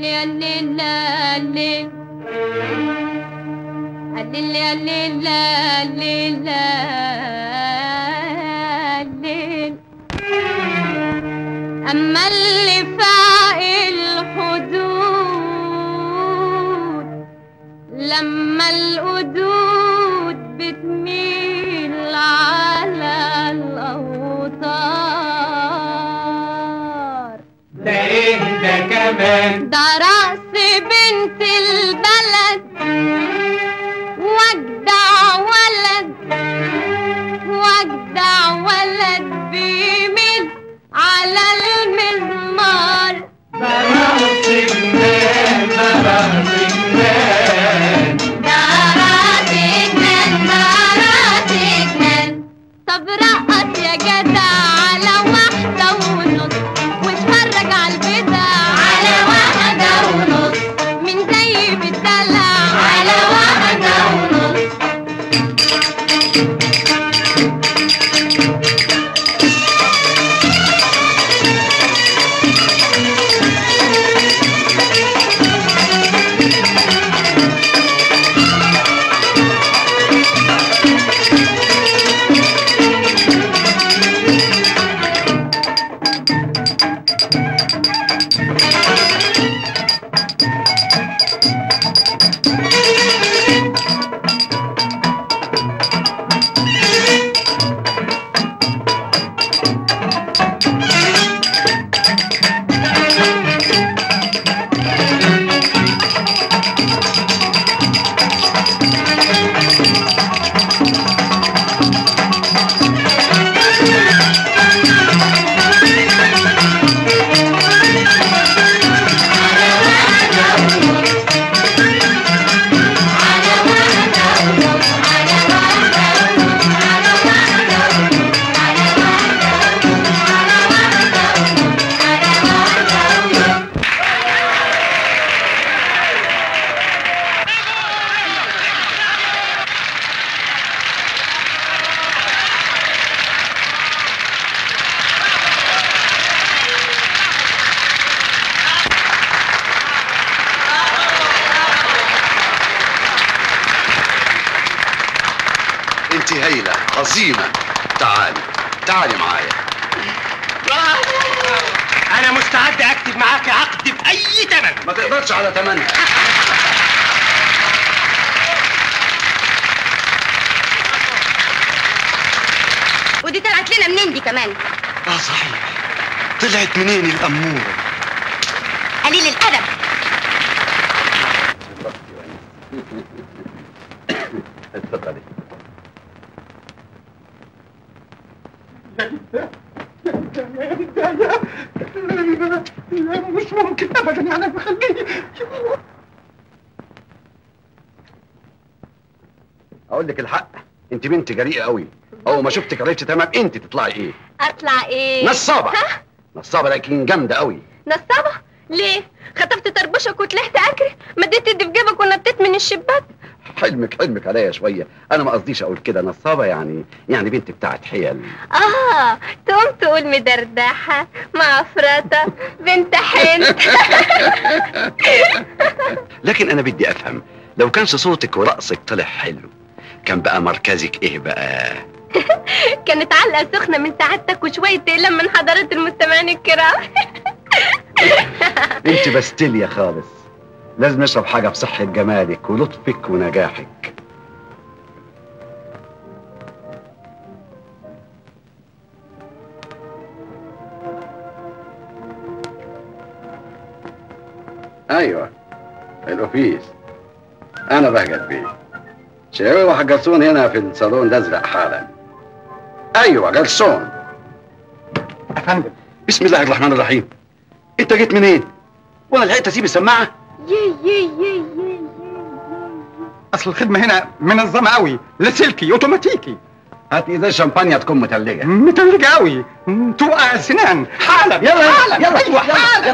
اللي اللي لا اللي اللي اللي لا اللي لا اللي أما اللي فاق الحدود لما القدود بتميل على الأوتار ده ايه ده كمان ده رأس بنت البلد واجدع ولد واجدع ولد بيميل على المزمار براس جنان براس جنان دارات جنان دارات جنان طب رقص يا جدع على واحدة ونص واتفرج على البدع على واحدة ونص من زي بالدلع على واحدة ونص انت هايله عظيمه تعالي تعالي معايا انا مستعد اكتب معاك عقد باي ثمن ما تقدرش على ثمنها ودي طلعت لنا منين دي كمان اه صحيح طلعت منين الاموره قليل الأدب اتفضلي لا مش ممكن ابدا يعني بخليه اقول لك الحق انت بنت جريئه قوي اول ما شفتك عرفت تمام انت تطلعي ايه أطلع إيه نصابه ها نصابه لكن جامده قوي نصابة ليه خطفت طربشك وطلعت أجري مديت ايدي في جيبك ونطيت من الشباك حلمك حلمك عليا شويه انا ما قصديش اقول كده نصابه يعني يعني بنت بتاعت حيل آه تقوم تقول مدردحة معفرطة بنت حنت لكن انا بدي افهم لو كانش صوتك ورقصك طلع حلو كان بقى مركزك ايه بقى كانت علقة سخنة من سعادتك وشوية تقلم من حضرات المستمعين الكرام انت بستيليا خالص لازم نشرب حاجه بصحه جمالك ولطفك ونجاحك ايوه الاوفيس انا بهجت بيه شاوي واحد جرسون هنا في الصالون الازرق حالا ايوه جرسون يا فندم بسم الله الرحمن الرحيم انت جيت منين وانا لحقت اسيب السماعه يي يي يي يي اصل الخدمه هنا منظمه قوي لاسلكي اوتوماتيكي هات ازاز شمبانيا تكون متلجه متلجه قوي توقع سنان حالا يلا حالا يلا ايوه حالا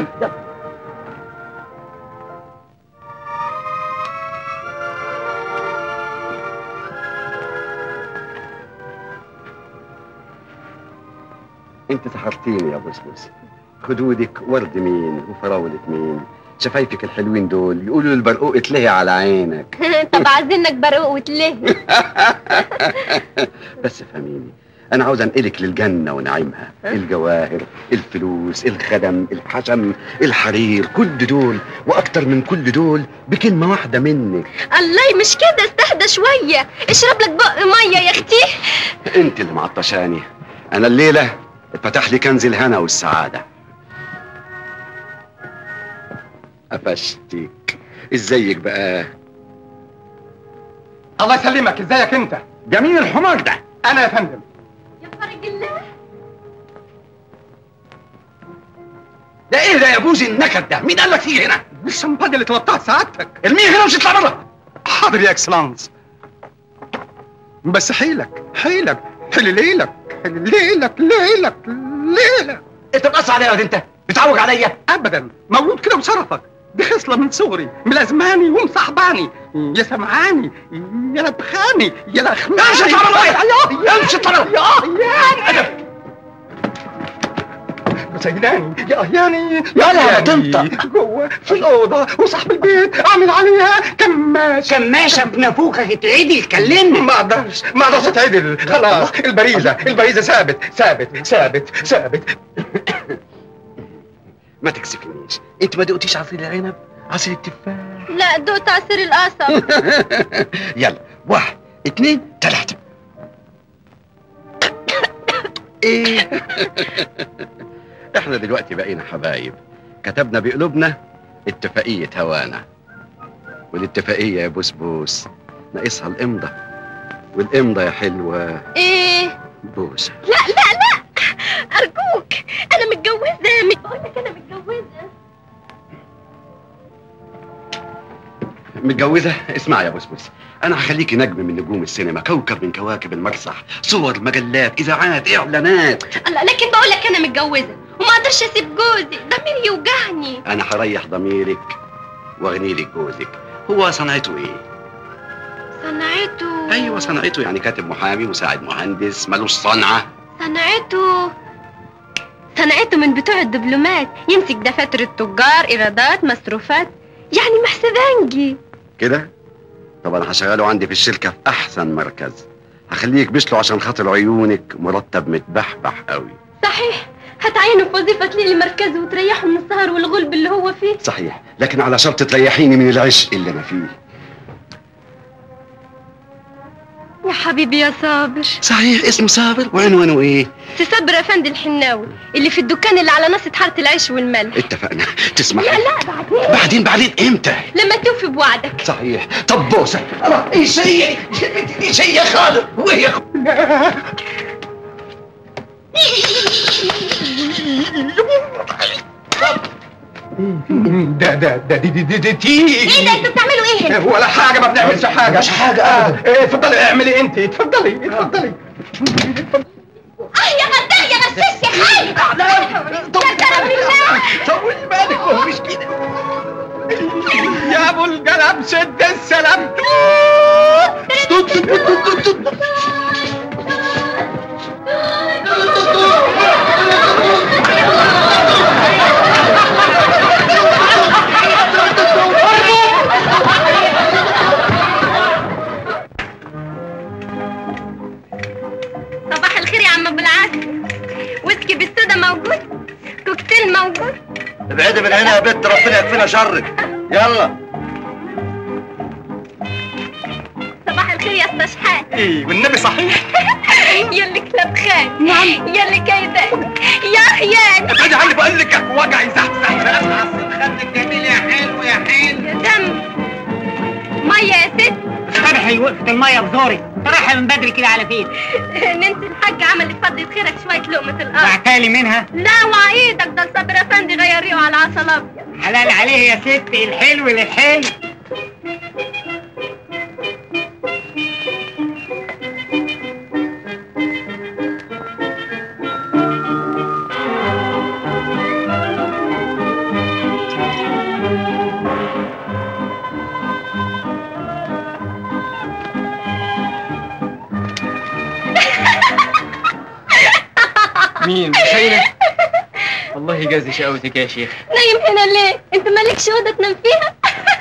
انت سحرتيني يا بسبس خدودك ورد مين وفراولة مين شفايفك الحلوين دول يقولوا البرقوق اتلهي على عينك طب عايزينك برقوق وتلهي بس فهميني انا عاوز انقلك للجنه ونعيمها الجواهر الفلوس الخدم الحشم الحرير كل دول واكتر من كل دول بكلمه واحده منك الله مش كده استهدى شوية اشرب لك بق مية يا اختي انت اللي معطشاني انا الليله اتفتح لي كنز الهنا والسعاده قفشتك ازيك بقى الله يسلمك ازيك انت ده مين الحمار ده انا يا فندم يا فرج الله ده ايه ده يا بوزي النكد ده مين قال لك تيجي هنا الشمبانيا اللي توضعت سعادتك ارميه هنا ومش اطلع بره حاضر يا اكسلانس بس حيلك حيلك حيل ليلك حيل ليلك ليلك ليلك انت بتقص عليا يا انت بتعوج عليا ابدا مولود كده وشرفك دي خصله من صغري ملازماني ومصاحباني يا سمعاني يا لبخاني يا لخماني امشي اطلع بره امشي اطلع بره يا ادب سيداني يا اهياني يا يلا، أهياني. تنطق. جوه في الاوضه وصاحب البيت عامل عليها كماشه كماشة بنافوخك اتعدل كلمني ما اقدرش ما اقدرش اتعدل خلاص البريزه البريزه ثابت ثابت ثابت ثابت ما تكسفنيش انت ما دقتيش عصير العنب عصير التفاح لا دقت عصير القصب يلا واحد اتنين تلاتة ايه احنا دلوقتي بقينا حبايب كتبنا بقلوبنا اتفاقية هوانا والاتفاقية يا بوسبوس ناقصها الامضة والامضة يا حلوة ايه بوسة لا لا لا ارجوك انا متجوزة بقول لك انا متجوزة متجوزة اسمع يا بوسبوس انا هخليكي نجم من نجوم السينما كوكب من كواكب المسرح صور مجلات اذاعات اعلانات الله لكن بقول لك انا متجوزة وما اقدرش اسيب جوزي ضميري يوجعني انا هريح ضميرك واغني لك جوزك هو صنعته ايه صنعته ايوه صنعته يعني كاتب محامي مساعد مهندس ملوش صنعه صنعته صنعته من بتوع الدبلومات يمسك دفاتر التجار ايرادات مصروفات يعني محسبانجي كده طب انا هشغله عندي في الشركه في احسن مركز هخليه يكبش له عشان خاطر عيونك مرتب متبحبح قوي صحيح هتعينه في وظيفة تليق لمركزه وتريحه من السهر والغلب اللي هو فيه صحيح لكن على شرط تريحيني من العشق اللي انا فيه يا حبيبي يا صابر صحيح اسمه صابر وعنوانه ايه سي صابر افندي الحناوي اللي في الدكان اللي على ناصية حارة العيش والملح اتفقنا تسمح لا لا بعدين بعدين بعدين امتى لما توفي بوعدك صحيح طب بوسه الله ايش هي ايش هي خالد وهي ده ده ده دي دي دي, دي تي ايه ده انتوا بتعملوا ايه هنا؟ ولا حاجه ما بنعملش حاجه مش حاجة آه، إيه، اتفضلي اعملي انت اتفضلي اتفضلي اه يا غدار يا غشاش يا حي يا كرم الله طولي بالك هو مش كده يا ابو القلم شد السلام صباح الخير يا عم ابو العسل ويسكي بالسودا موجود كوكتيل موجود ابعدي من هنا يا بنت ربنا يكفينا شرك يلا صباح الخير يا استشحات ايه والنبي صحيح يا اللي كلاب خان نعم يا اللي كيدان يا خيان ابعدي عني بقول لك وجعي زحزح اسمع الخد الجميل يا حلو يا حلو يا دم ميه يا ست فرحي وقفت المية بزوري رايحة من بدري كده على فين ننسي الحاج عمل فضي خيرك شويه لقمه الارض بعتالي منها لا وعيدك ده الصبر افندي غيريه على عسل ابيض حلال عليه يا ست الحلو للحلو مين شايلة والله جاز شقوتك يا شيخ نايم هنا ليه انت مالكش اوضه تنام فيها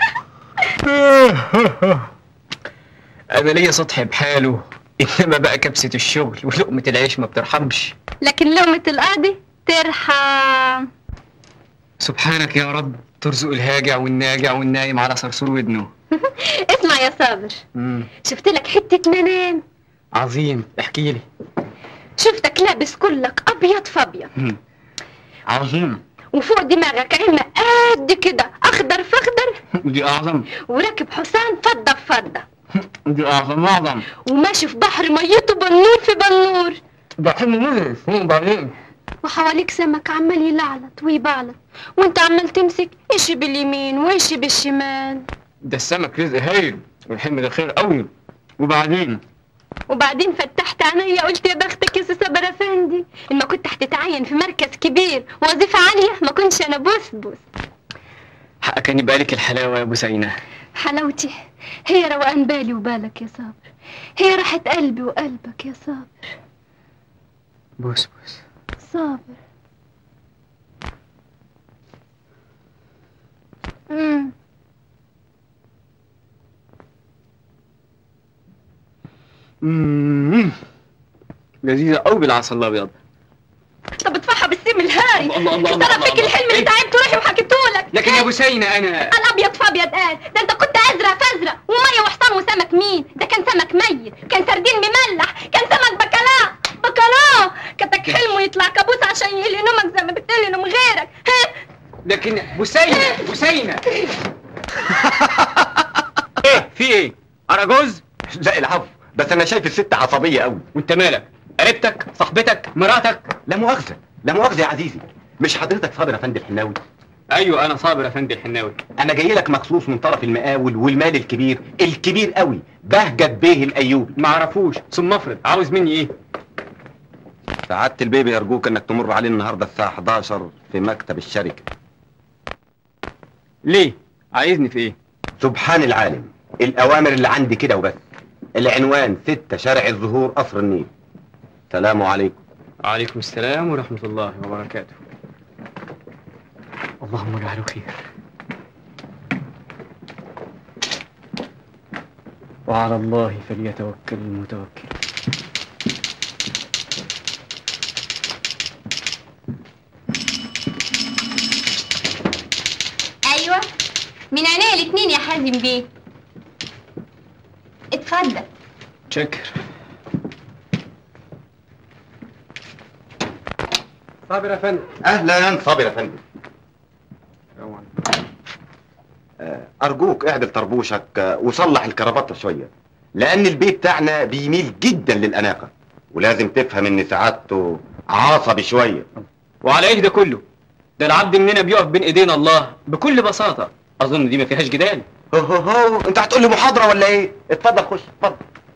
انا ليا سطح بحاله انما بقى كبسة الشغل ولقمة العيش ما بترحمش لكن لقمه القاضي ترحم سبحانك يا رب ترزق الهاجع والناجع والنايم على صرصور ودنه اسمع يا صابر مم. شفت لك حته منام عظيم احكي لي شفتك لابس كلك ابيض فابيض مم. عظيم وفوق دماغك عمة قد كده اخضر فاخضر دي اعظم وراكب حصان فضه بفضه دي اعظم اعظم وماشي في بحر ميته بنور في بنور بحب مدرس وبعدين وحواليك سمك عمال يلعلط ويبعلط وانت عمال تمسك ايش باليمين وايش بالشمال ده السمك رزق هايل والحلم ده خير قوي وبعدين وبعدين فتحت عينيا قلت يا بختك يا سي صابر افندي ان ما كنت هتتعين في مركز كبير ووظيفه عاليه ما كنتش انا بوس بوس حقك ان يبقى لك الحلاوه يا بوسينه حلاوتي هي روقان بالي وبالك يا صابر هي راحة قلبي وقلبك يا صابر بوس بوس صابر امم مم. لذيذه قوي بالعسل الابيض طب ادفعها بالسم الهاي الله الله الله الله ترى فيك الله. الحلم اللي تعبت روحي وحكيتهولك لكن يا بوسينه انا الابيض فابيض قال ده انت كنت ازرق فازرق وميه وحصان وسمك مين ده كان سمك ميت كان سردين مملح كان سمك بكلاء بكلاء كتك حلم ويطلع كابوس عشان يهلي نومك زي ما بتهلي نوم غيرك ها لكن بوسينه بوسينه ايه في ايه اراجوز لا العفو بس انا شايف الست عصبيه قوي وانت مالك قريبتك صاحبتك مراتك لا مؤاخذه لا مؤاخذه يا عزيزي مش حضرتك صابر افندي الحناوي ايوه انا صابر افندي الحناوي انا جاي لك مخصوص من طرف المقاول والمال الكبير الكبير قوي بهجت بيه الايوبي ما اعرفوش ثم افرض عاوز مني ايه سعادة البيبي يرجوك انك تمر عليه النهارده الساعة 11 في مكتب الشركة ليه عايزني في ايه سبحان العالم الأوامر اللي عندي كده وبس العنوان 6 شارع الزهور قصر النيل سلام عليكم وعليكم السلام ورحمه الله وبركاته اللهم اجعله خير وعلى الله فليتوكل المتوكل ايوه من عينيا الاتنين يا حازم بيه اتفضل شكر صابر يا فندم أهلا صابر يا فندم آه، أرجوك اعدل طربوشك آه، وصلح الكرافطة شوية لأن البيت بتاعنا بيميل جدا للأناقة ولازم تفهم إن سعادته عصبي شوية وعلى ايه ده كله ده العبد مننا بيقف بين ايدينا الله بكل بساطه اظن دي ما فيهاش جدال هو هو هو انت هتقول لي محاضرة ولا ايه؟ اتفضل خش اتفضل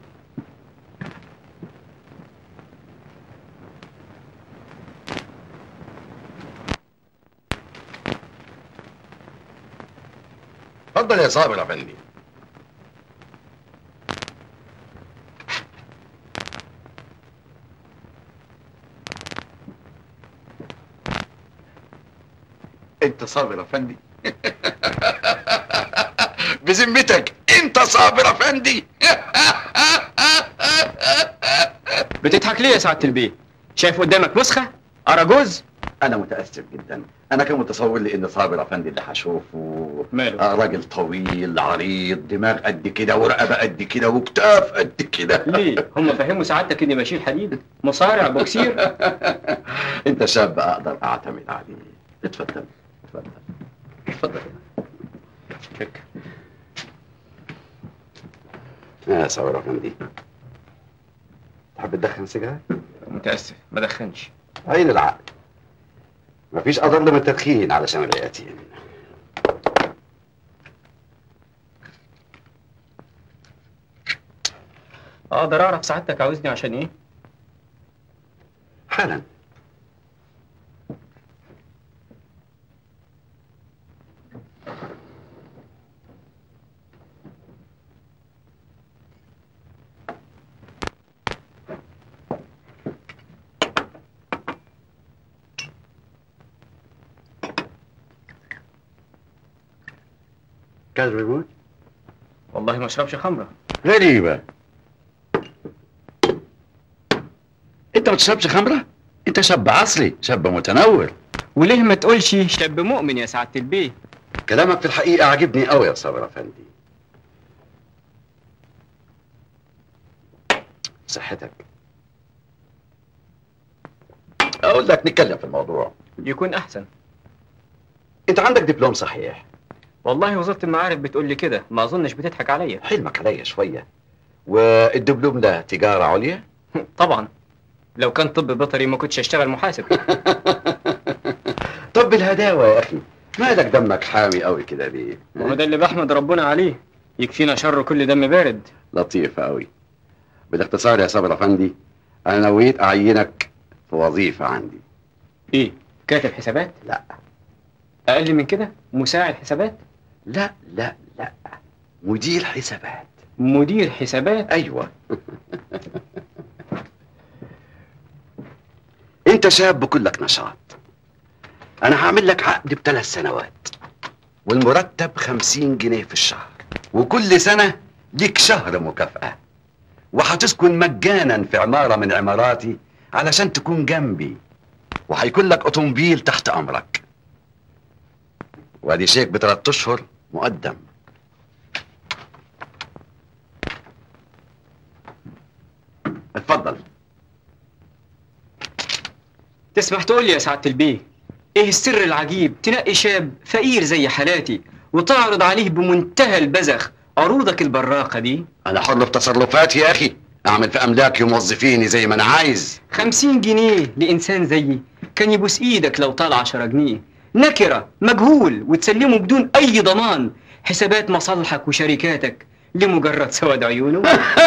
اتفضل يا صابر يا فندم انت صابر يا فندم بذمتك انت صابر يا فندم بتضحك ليه يا سعاده البيه شايف قدامك نسخه اراجوز انا متاسف جدا انا كان متصور لي ان صابر افندي اللي هشوفه ماله؟ آه راجل طويل عريض دماغ قد كده ورقبه قد كده وكتاف قد كده ليه هم فهموا سعادتك اني بشيل حديد مصارع بوكسير انت شاب اقدر اعتمد عليه اتفضل اتفضل اتفضل شكرا يا صابر افندي تحب تدخن سيجاره متاسف ما دخنش عين العقل مفيش اضر من التدخين علشان الرئتين اقدر اعرف سعادتك عاوزني عشان ايه حالا كذب يموت والله ما اشربش خمره غريبة انت ما تشربش خمرة انت شاب عصري شاب متنور وليه ما تقولش شاب مؤمن يا سعاده البيه كلامك في الحقيقة عجبني قوي يا صابر افندي صحتك اقول لك نتكلم في الموضوع يكون احسن انت عندك دبلوم صحيح والله وزاره المعارف بتقول لي كده ما اظنش بتضحك عليا حلمك عليا شوية والدبلوم ده تجارة عليا طبعا لو كان طب بيطري ما كنتش اشتغل محاسب طب بالهداوة يا اخي مالك دمك حامي قوي كده ليه وهو ده اللي بحمد ربنا عليه يكفينا شر كل دم بارد لطيف قوي بالاختصار يا صابر افندي انا نويت اعينك في وظيفة عندي ايه كاتب حسابات لا اقل من كده مساعد حسابات لا لا لا مدير حسابات مدير حسابات ايوه انت شاب كلك نشاط انا هعمل لك عقد بثلاث سنوات والمرتب خمسين جنيه في الشهر وكل سنة ليك شهر مكافأة وهتسكن مجانا في عمارة من عماراتي علشان تكون جنبي وهيكون لك اوتومبيل تحت امرك وادي شيك بثلاث اشهر مقدم اتفضل تسمح تقول لي يا سعاده البيه ايه السر العجيب تنقي شاب فقير زي حالاتي وتعرض عليه بمنتهى البذخ عروضك البراقه دي انا حر في تصرفاتي يا اخي اعمل في املاكي وموظفيني زي ما انا عايز خمسين جنيه لإنسان زيي كان يبوس إيدك لو طال عشرة جنيه نكرة مجهول وتسلمه بدون أي ضمان حسابات مصالحك وشركاتك لمجرد سواد عيونه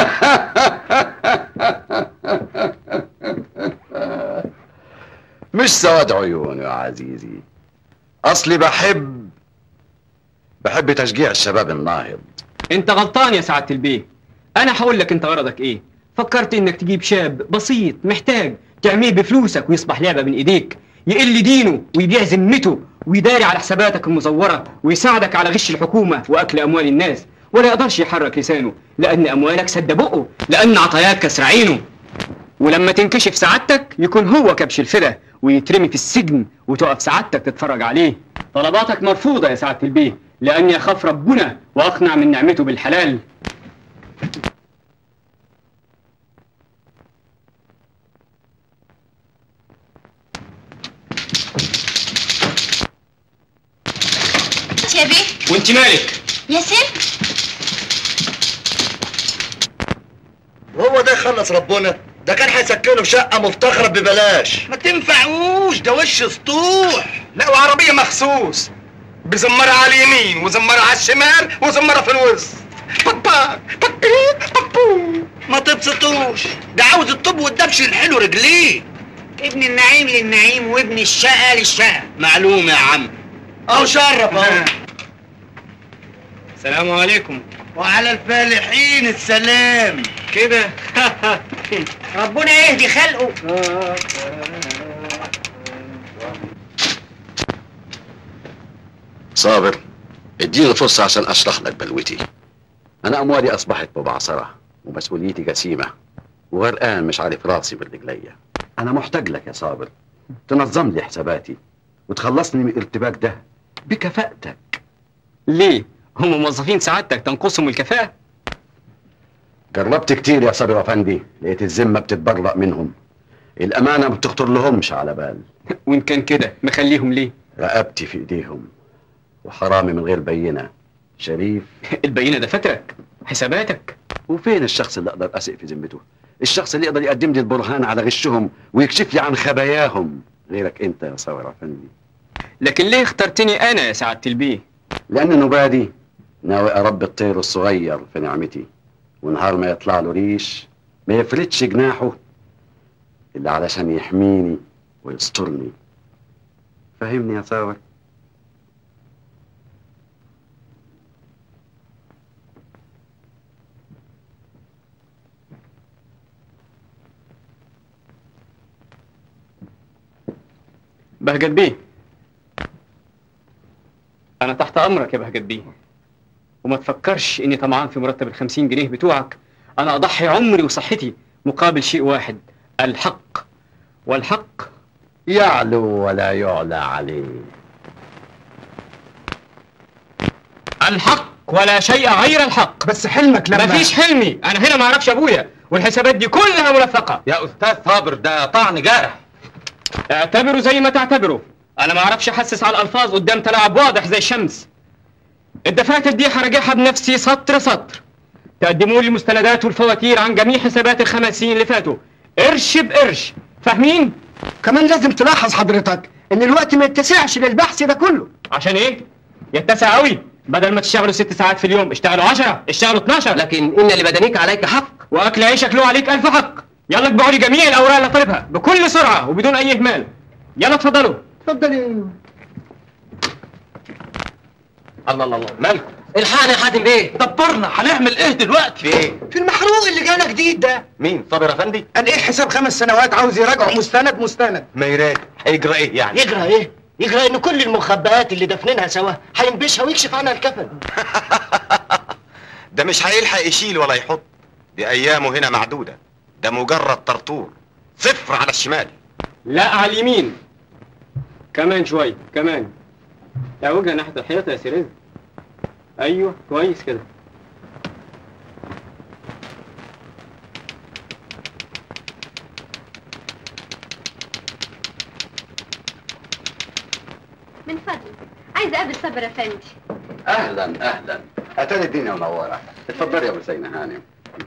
مش سواد عيون يا عزيزي اصلي بحب بحب تشجيع الشباب الناهض انت غلطان يا سعادة البيه انا هقول لك انت غرضك ايه فكرت انك تجيب شاب بسيط محتاج تعميه بفلوسك ويصبح لعبة من ايديك يقل دينه ويبيع ذمته ويداري على حساباتك المزورة ويساعدك على غش الحكومة واكل اموال الناس ولا يقدرش يحرك لسانه لان اموالك سد بقه لان عطاياك كسر عينه ولما تنكشف سعادتك يكون هو كبش الفدا ويترمي في السجن وتقف سعادتك تتفرج عليه طلباتك مرفوضة يا سعادة البيه لأني أخاف ربنا وأقنع من نعمته بالحلال يا بيه وانت مالك يا سيف وهو ده يخلص ربنا ده كان هيسكنه في شقه مفتخره ببلاش ما تنفعوش ده وش سطوح لا وعربية مخصوص بزمرة على اليمين وزمرة على الشمال وزمرة في الوسط بابا بابي بابو ما تبسطوش ده عاوز الطب والدبش الحلو رجليه ابن النعيم للنعيم وابن الشقة للشقة معلوم يا عم اهو شرف اهو السلام عليكم وعلى الفالحين السلام كده ربنا يهدي خلقه صابر اديني فرصة عشان اشرح لك بلوتي انا اموالي اصبحت مبعثرة ومسؤوليتي جسيمة وغرقان مش عارف راسي من رجليا انا محتاج لك يا صابر تنظم لي حساباتي وتخلصني من الارتباك ده بكفاءتك ليه هم موظفين سعادتك تنقصهم الكفاءة جربت كتير يا صابر افندي لقيت الذمة بتتبرأ منهم الامانة ما بتخطر لهمش على بال وإن كان كده مخليهم ليه رقبتي في ايديهم وحرامي من غير بينة شريف البينة ده فاكرك حساباتك وفين الشخص اللي اقدر اثق في ذمته الشخص اللي يقدر يقدم لي البرهان على غشهم ويكشف لي عن خباياهم غيرك انت يا صابر افندي لكن ليه اخترتني أنا يا سعادة البيه لان نبادي ناوي اربي الطير الصغير في نعمتي ونهار ما يطلع له ريش ما يفردش جناحه الا علشان يحميني ويسترني فهمني يا صابر بهجت بيه أنا تحت أمرك يا بهجت بيه وما تفكرش اني طمعان في مرتب الخمسين جنيه بتوعك انا اضحي عمري وصحتي مقابل شيء واحد الحق والحق يعلو ولا يعلى عليه الحق ولا شيء غير الحق بس حلمك لما مفيش حلمي انا هنا ما اعرفش ابويا والحسابات دي كلها ملفقه يا استاذ صابر ده طعن جارح اعتبره زي ما تعتبره انا ما اعرفش احسس على الالفاظ قدام تلاعب واضح زي الشمس الدفاتر دي هراجعها بنفسي سطر سطر تقدموا لي المستندات والفواتير عن جميع حسابات الخمس سنين اللي فاتوا قرش بقرش فاهمين كمان لازم تلاحظ حضرتك ان الوقت ما يتسعش للبحث ده كله عشان ايه يتسع قوي بدل ما تشتغلوا ست ساعات في اليوم اشتغلوا 10 اشتغلوا 12 لكن ان لبدنك عليك حق واكل عيشك له عليك الف حق يلا اطبعوا لي جميع الاوراق اللي طالبها بكل سرعه وبدون اي اهمال يلا اتفضلوا اتفضل الله الله الله مالكم الحقنا يا حاتم بيه دبرنا هنعمل ايه دلوقتي في ايه في المحروق اللي جانا جديد ده مين صابر افندي قال ايه حساب خمس سنوات عاوز يراجعه مستند مستند ما يراجع هيجرى ايه يعني يجرى ايه يجرى ان كل المخبئات اللي دفنينها سوا هينبشها ويكشف عنها الكفن ده مش هيلحق يشيل ولا يحط دي ايامه هنا معدوده ده مجرد طرطور صفر على الشمال لا على اليمين كمان شويه كمان اعوجها ناحيه الحيطه يا سيريز ايوه كويس كده من فضلك عايزه اقابل صبر افندي اهلا اهلا اتاني الدنيا منوره اتفضلي يا ابو سينا هانم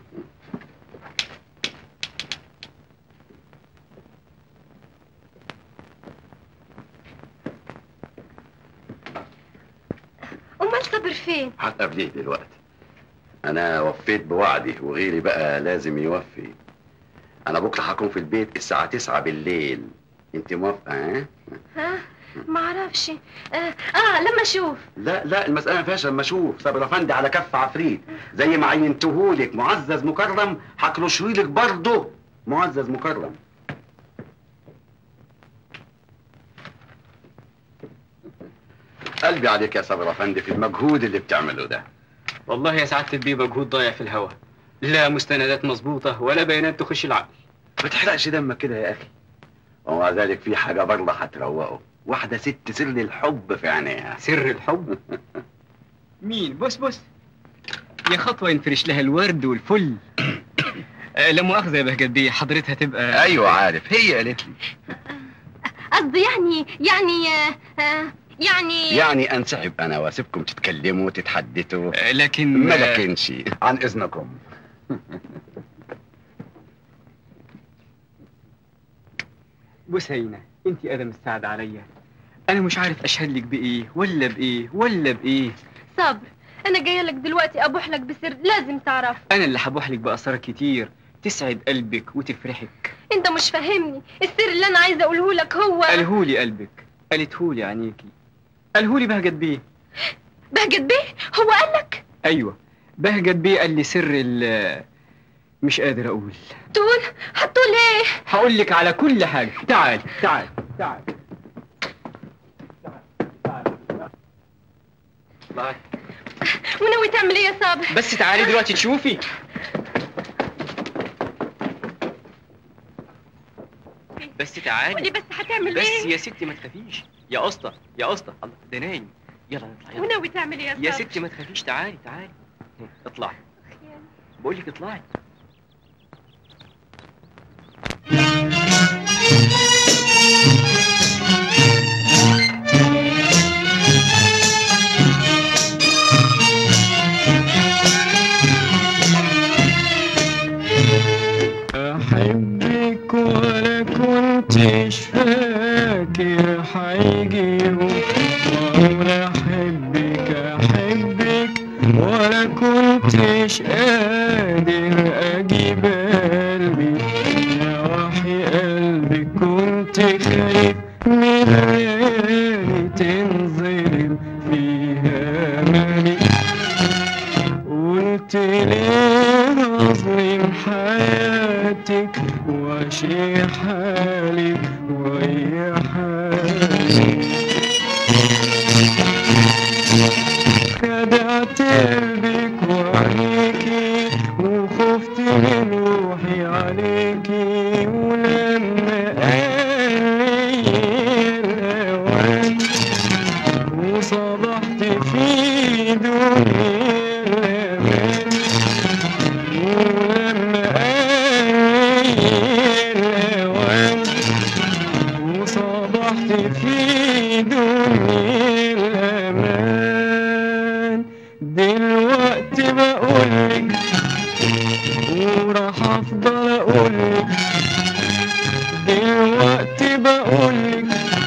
امال صبر فين هتقابليه دلوقتي انا وفيت بوعدي وغيري بقى لازم يوفي انا بكره هكون في البيت الساعه 9 بالليل انت موافقه ها ها ما اعرفش آه, اه لما اشوف لا لا المسألة ما فيهاش لما اشوف صابر افندي على كف عفريت زي ما عينتهولك معزز مكرم هكرشهولك برضه معزز مكرم قلبي عليك يا صابر افندي في المجهود اللي بتعمله ده والله يا سعاده البيه مجهود ضايع في الهوا لا مستندات مظبوطه ولا بيانات تخش العقل ما تحرقش دمك كده يا اخي ومع ذلك في حاجه برضه هتروقه واحده ست سر الحب في عينيها سر الحب مين بص بص يا خطوه ينفرش لها الورد والفل آه، لا مؤاخذه يا بهجت بيه حضرتها تبقى ايوه عارف هي قالت لي قصدي يعني يعني آه آه يعني يعني انسحب انا واسيبكم تتكلموا وتتحدثوا آه، لكن ما آه، لكنش عن اذنكم بوسينة انت ادم السعد عليا انا مش عارف اشهد لك بايه ولا بايه ولا بايه صبر انا جايه لك دلوقتي ابوح لك بسر لازم تعرف انا اللي هبوح لك باسرار كتير تسعد قلبك وتفرحك انت مش فاهمني السر اللي انا عايزه اقوله لك هو قالهولي قلبك قالتهولي عينيكي قالهولي بهجت بيه بهجت بيه هو قال لك ايوه بهجت بيه قال لي سر ال مش قادر اقول تقول هتقول ايه هقول لك على كل حاجه تعال تعال تعال تعال وناوي تعمل ايه يا صابر بس تعالي دلوقتي تشوفي بس قولي تعالي بس هتعمل بس ايه يا ستي ما تخافيش يا اسطى يا اسطى الله ده نايم يلا نطلع يلا وناوي تعمل ايه يا صابر يا ستي ما تخافيش تعالي تعالي اطلعي بقول لك اطلعي أحبك ولا كنتش فاكر حيجي وأقول أحبك أحبك ولا كنتش قادر أجيب قلبي نواحي قلبي كنت خايف من ليالي تنظلم فيها مالي قلت ليه أظلم حياتك وأشي حالك ويا حالي خدعت قلبك وعليكي وخفت من روحي عليكي ولما قال لي الأوان وصبحت في دنيا الأمان ولما قال لي الأوان وصبحت في دنيا الأمان دلوقتي بقولك وراح أفضل أقولك دلوقتي بقولك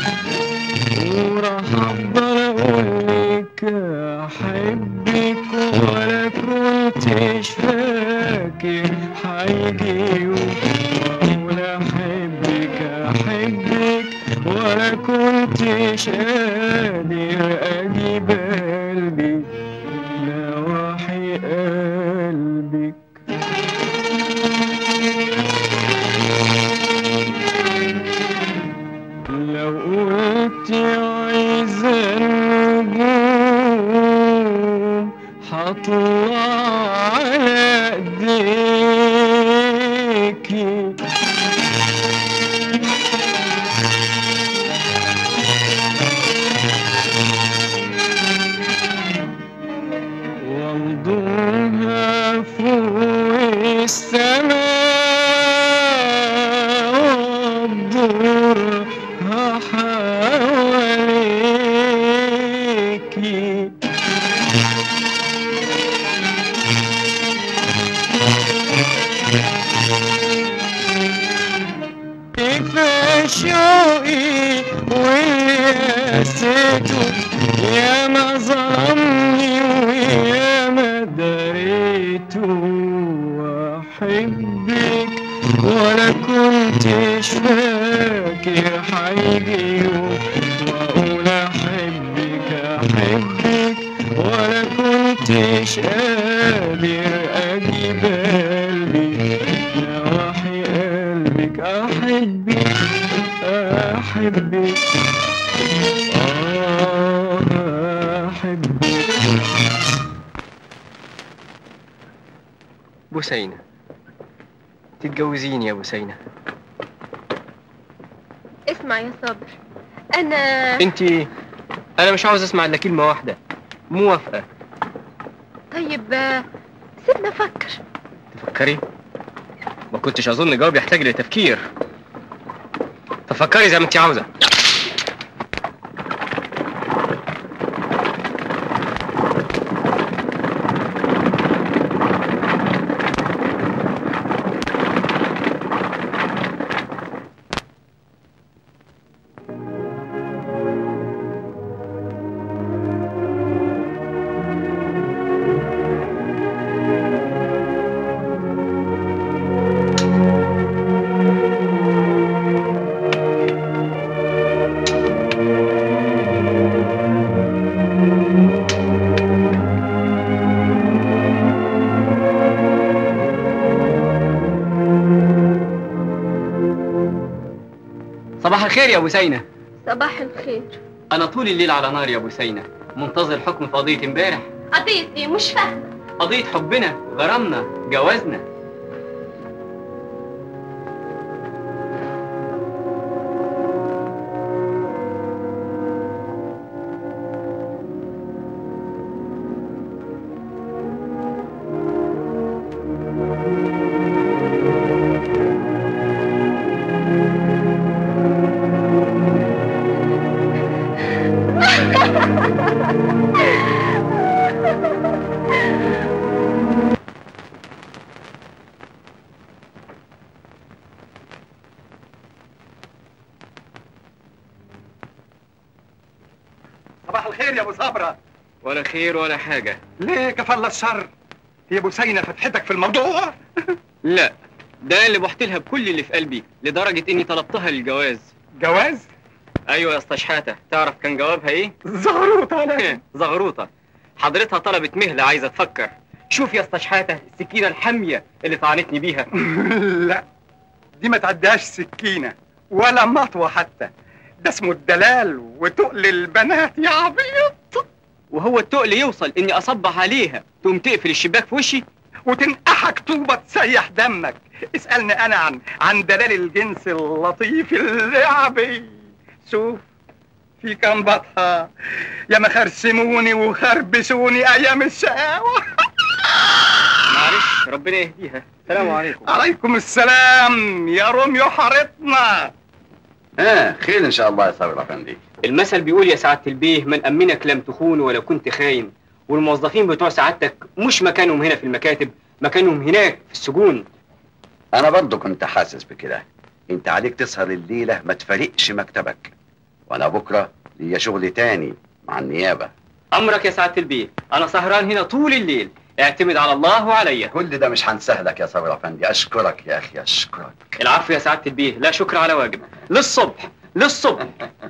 وراح أفضل أقولك أحبك ولا كنتش فاكر هيجي يوم وأقول أحبك أحبك ولا كنتش قادر أجيب قلبي نواحي قلبك لو قلت عايزة النجوم هطلع على ايديكي وانظرها فوق السماء وانظرها حواليكي كيف شوقي وياسته يا ما ظلمني ويا ما دريته واحبك ولا كنتش فاكر هيجي يوم واقول احبك احبك ولا كنتش قادر اجيب قلبي نواحي قلبك احبك احبك آه احبك بوسينة تتجوزيني يا بوسينة اسمع يا صابر انا انت انا مش عاوز اسمع الا كلمة واحدة موافقة طيب آه، سيبنا افكر تفكري ما كنتش اظن جواب يحتاج لتفكير تفكري زي ما انت عاوزة صباح الخير يا بوسينة صباح الخير انا طول الليل على نار يا بوسينة منتظر حكم في قضية امبارح قضية ايه مش فاهمة قضية حبنا غرامنا جوازنا صباح الخير يا ابو صبره ولا خير ولا حاجة ليه كفل الشر هي بوسينة فتحتك في الموضوع لا ده أنا اللي بحت لها بكل اللي في قلبي لدرجة اني طلبتها للجواز جواز ايوه يا اسطى شحاتة تعرف كان جوابها ايه زغروطه انا زغروطة حضرتها طلبت مهلة عايزة تفكر شوف يا اسطى شحاتة السكينة الحامية اللي طعنتني بيها لا دي ما تعداش سكينه ولا مطوه حتى ده اسمه الدلال وتقل البنات يا عبيط وهو التقل يوصل اني اصبح عليها تقوم تقفل الشباك في وشي وتنقحك طوبة تسيح دمك اسألني أنا عن عن دلال الجنس اللطيف اللعبي شوف في كام بطحة يا ما خرسموني وخربسوني أيام الشقاوة معلش ربنا يهديها السلام عليكم عليكم السلام يا روميو حارتنا اه خير ان شاء الله يا صابر افندي المثل بيقول يا سعادة البيه من أمنك لم تخون ولو كنت خاين والموظفين بتوع سعادتك مش مكانهم هنا في المكاتب مكانهم هناك في السجون انا برضو كنت حاسس بكده انت عليك تسهر الليله ما تفارقش مكتبك وانا بكره ليا شغل تاني مع النيابه أمرك يا سعادة البيه أنا سهران هنا طول الليل اعتمد على الله وعليا كل ده مش هنسهلك يا صابر افندي اشكرك يا اخي اشكرك العفو يا سعادة البيه لا شكر على واجب للصبح للصبح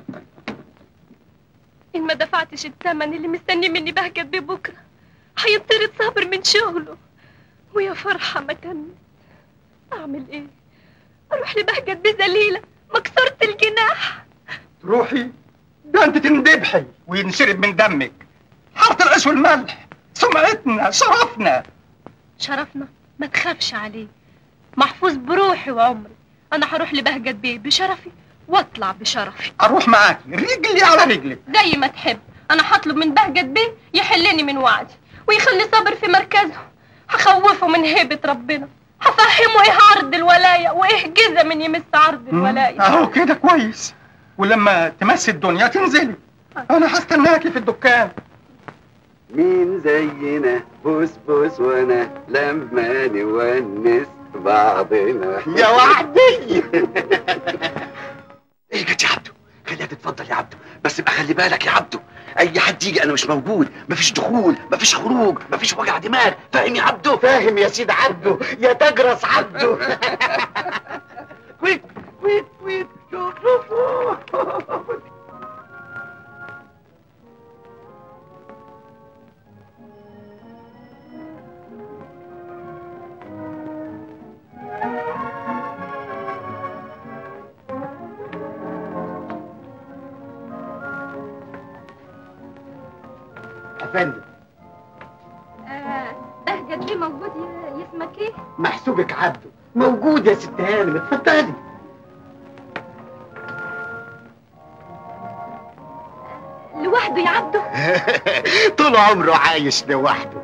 إن ما دفعتش الثمن اللي مستني مني بهجت بيه بكرة هيطرد صابر من شغله ويا فرحة ما تمت أعمل إيه؟ أروح لبهجت بيه ذليلة مكسورة الجناح تروحي ده أنت تندبحي وينشرب من دمك حارة العيش والملح سمعتنا شرفنا شرفنا ما تخافش عليه محفوظ بروحي وعمري أنا هروح لبهجت بيه بشرفي واطلع بشرفي أروح معاكي رجلي على رجلي زي ما تحب انا هطلب من بهجت بيه يحلني من وعدي ويخلي صابر في مركزه هخوفه من هيبة ربنا هفهمه ايه عرض الولاية وايه جزء من يمس عرض الولاية أهو كده كويس ولما تمسي الدنيا تنزلي أنا هستناكي في الدكان مين زينا بوس بوس وانا لما نونس بعضنا يا وعدي ايه جت يا عبدو خليها تتفضل يا عبدو بس ابقى خلي بالك يا عبدو اي حد يجي انا مش موجود مفيش دخول مفيش خروج مفيش وجع دماغ فاهم يا عبدو فاهم يا سيد عبده يا تجرس عبده كويت كويت كويت شوف شوف افندم آه بهجت بيه موجود يا- اسمك ايه؟ محسوبك عبده موجود يا ست هانم اتفضلي لوحده يا عبده طول عمره عايش لوحده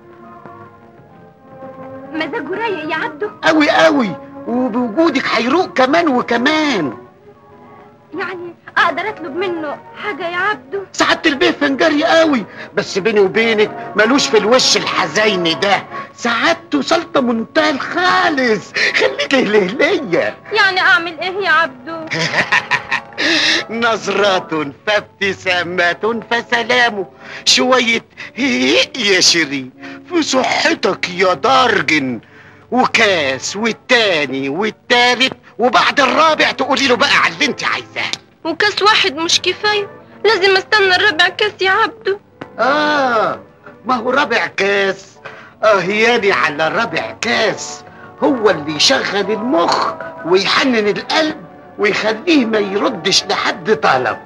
مزاجه رايق يا عبده قوي قوي وبوجودك هيروق كمان وكمان يعني اقدر اطلب منه حاجة يا عبده سعادة البيه فنجري قوي بس بيني وبينك ملوش في الوش الحزيني ده سعادته سلطة منتهى الخالص خليك هلهلية يعني اعمل ايه يا عبده؟ نظرة فابتسامة فسلام شوية هيق يا شري في صحتك يا دارجن وكاس والتاني والتالت وبعد الرابع تقولي له بقى على اللي انت عايزاه وكاس واحد مش كفاية لازم استنى الربع كاس يا عبده اه ما هو رابع كاس اهياني على رابع كاس هو اللي يشغل المخ ويحنن القلب ويخليه ما يردش لحد طلب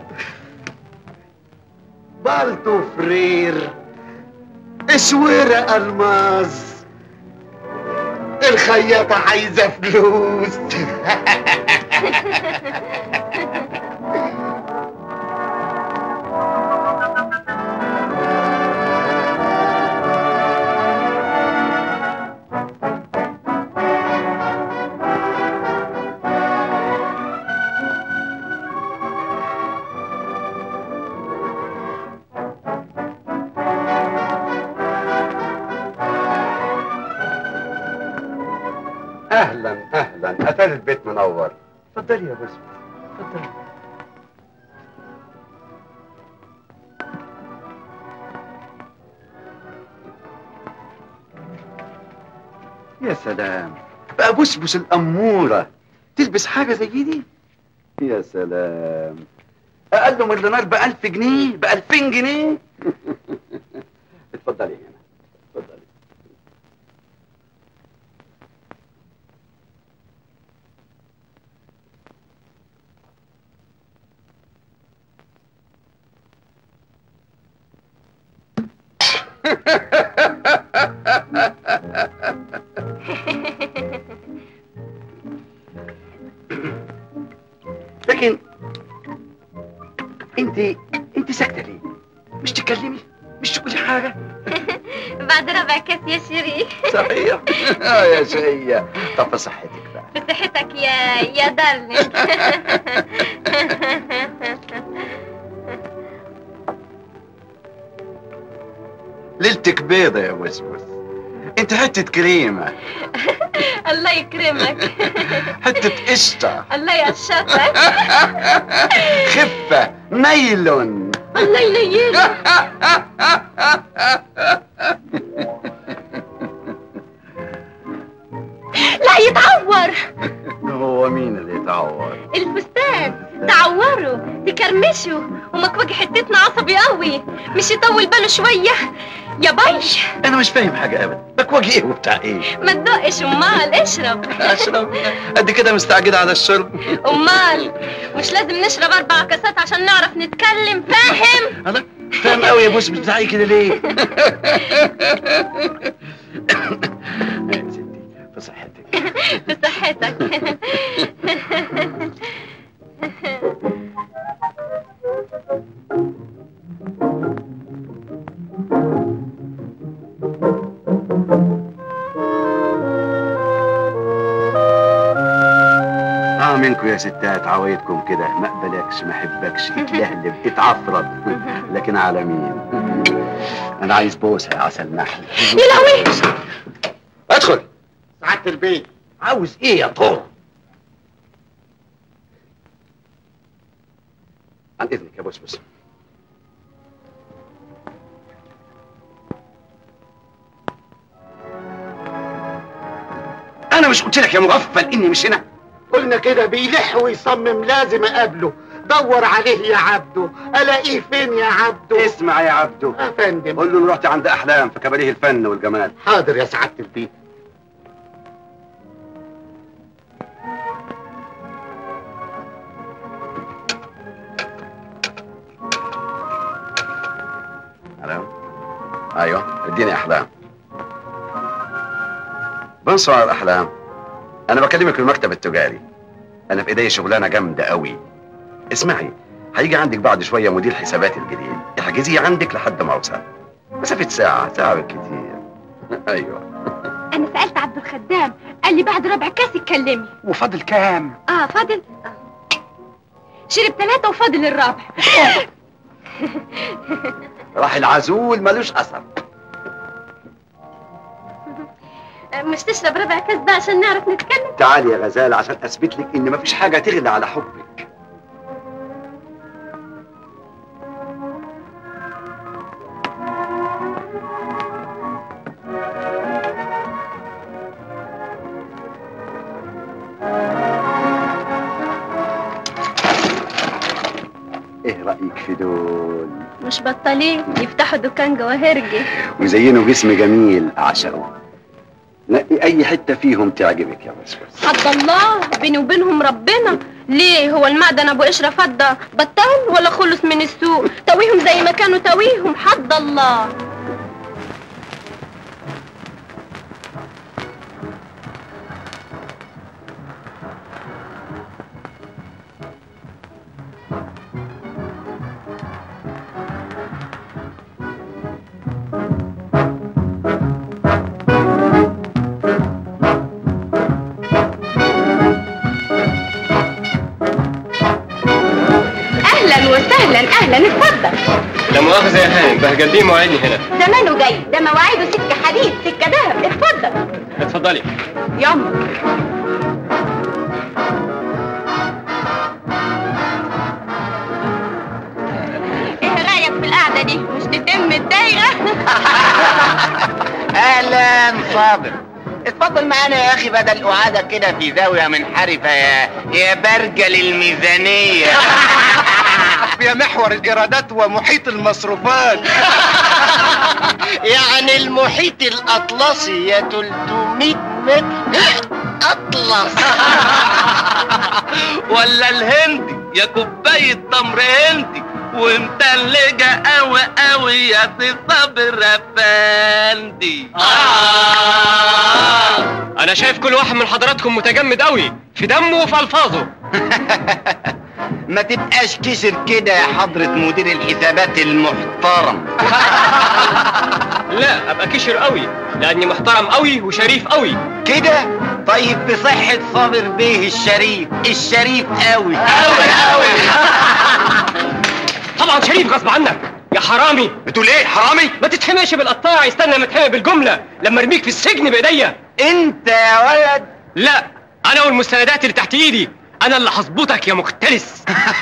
بالتو فرير اسوره الماس الخياطة عايزة فلوس اهلا اهلا اتاري البيت منور اتفضلي يا بسمة اتفضلي يا سلام بقى بسبس الأمورة تلبس حاجة زي دي يا سلام أقل من الدينار بألف جنيه بألفين جنيه اتفضلي هنا اتفضلي بعد ربع كاس يا شيري صحيح اه يا شقية طب في صحتك بقى بصحتك يا يا دارلينج ليلتك بيضة يا وسوس انت حتة كريمة الله يكرمك حتة قشطة الله يعشقك خفة نايلون الله ينيلك لا يتعور هو مين اللي يتعور الفستان تعوروا تكرمشوا ومكوج حتتنا عصبي قوي مش يطول باله شويه يا باي انا مش فاهم حاجة ابدا بكواجي ايه وبتاع ايه ما تدقش امال اشرب اشرب قد كده مستعجل على الشرب امال مش لازم نشرب اربع كاسات عشان نعرف نتكلم فاهم انا فاهم قوي يا بوس بتزعقي كده ليه يا ستي في صحتك بصحتك اه منكم يا ستات عوايدكم كده ما اقبلكش ما احبكش اتلهلب اتعفرت لكن على مين انا عايز بوسه يا عسل نحل يا لهوي ادخل سعادة البيت عاوز ايه يا طور عن اذنك يا بوسبوس انا مش قلت لك يا مغفل اني مش هنا قلنا كده بيلح ويصمم لازم اقابله دور عليه يا عبده الاقيه فين يا عبده اسمع يا عبده يا فندم قول له إني رحت عند احلام في كباريه الفن والجمال حاضر يا سعادة البيت الو ايوه اديني احلام بنصر احلام انا بكلمك في المكتب التجاري انا في ايدي شغلانه جامده قوي اسمعي هيجي عندك بعد شويه مدير حسابات الجديد احجزيه عندك لحد ما اوصل مسافه ساعه ساعه بالكتير ايوه انا سالت عبد الخدام قال لي بعد ربع كاس يكلمني وفاضل كام اه فاضل آه. شرب ثلاثة وفاضل الرابع راح العزول ملوش اثر آه، مش تشرب ربع كاس ده عشان نعرف نتكلم تعالي يا غزاله عشان اثبت لك ان مفيش حاجه تغلى على حبك ايه رايك في دول مش بطالين يفتحوا دكان جواهرجي ويزينوا جسم جميل اعشقه نقي اي حته فيهم تعجبك يا بسبس حد الله بيني وبينهم ربنا ليه هو المعدن ابو قشره فضه بطل ولا خلص من السوق تويهم زي ما كانوا تويهم حد الله اهلا وسهلا اهلا اتفضل لا مؤاخذة يا هانم بهجلديه موعدني هنا زمانه جاي ده مواعيده سكه حديد سكه دهب اتفضل اتفضلي يلا ايه رايك في القعده دي مش تتم الدايره اهلا صابر اتفضل معانا يا اخي بدل قعادك كده في زاويه منحرفه يا يا برجل الميزانيه يا محور الايرادات ومحيط المصروفات يعني المحيط الاطلسي يا 300 متر اطلس ولا الهندي يا كوبايه تمر هندي ومتلجة قوي قوي يا سي صابر افندي انا شايف كل واحد من حضراتكم متجمد قوي في دمه وفي الفاظه ما تبقاش كشر كده يا حضرة مدير الحسابات المحترم لا ابقى كشر قوي لاني محترم قوي وشريف قوي كده طيب بصحة صابر بيه الشريف الشريف قوي قوي قوي طبعا شريف غصب عنك يا حرامي بتقول ايه حرامي ما تتحماش بالقطاع يستنى ما تحمي بالجمله لما ارميك في السجن بايديا انت يا ولد لا انا والمستندات اللي تحت ايدي انا اللي هظبطك يا مختلس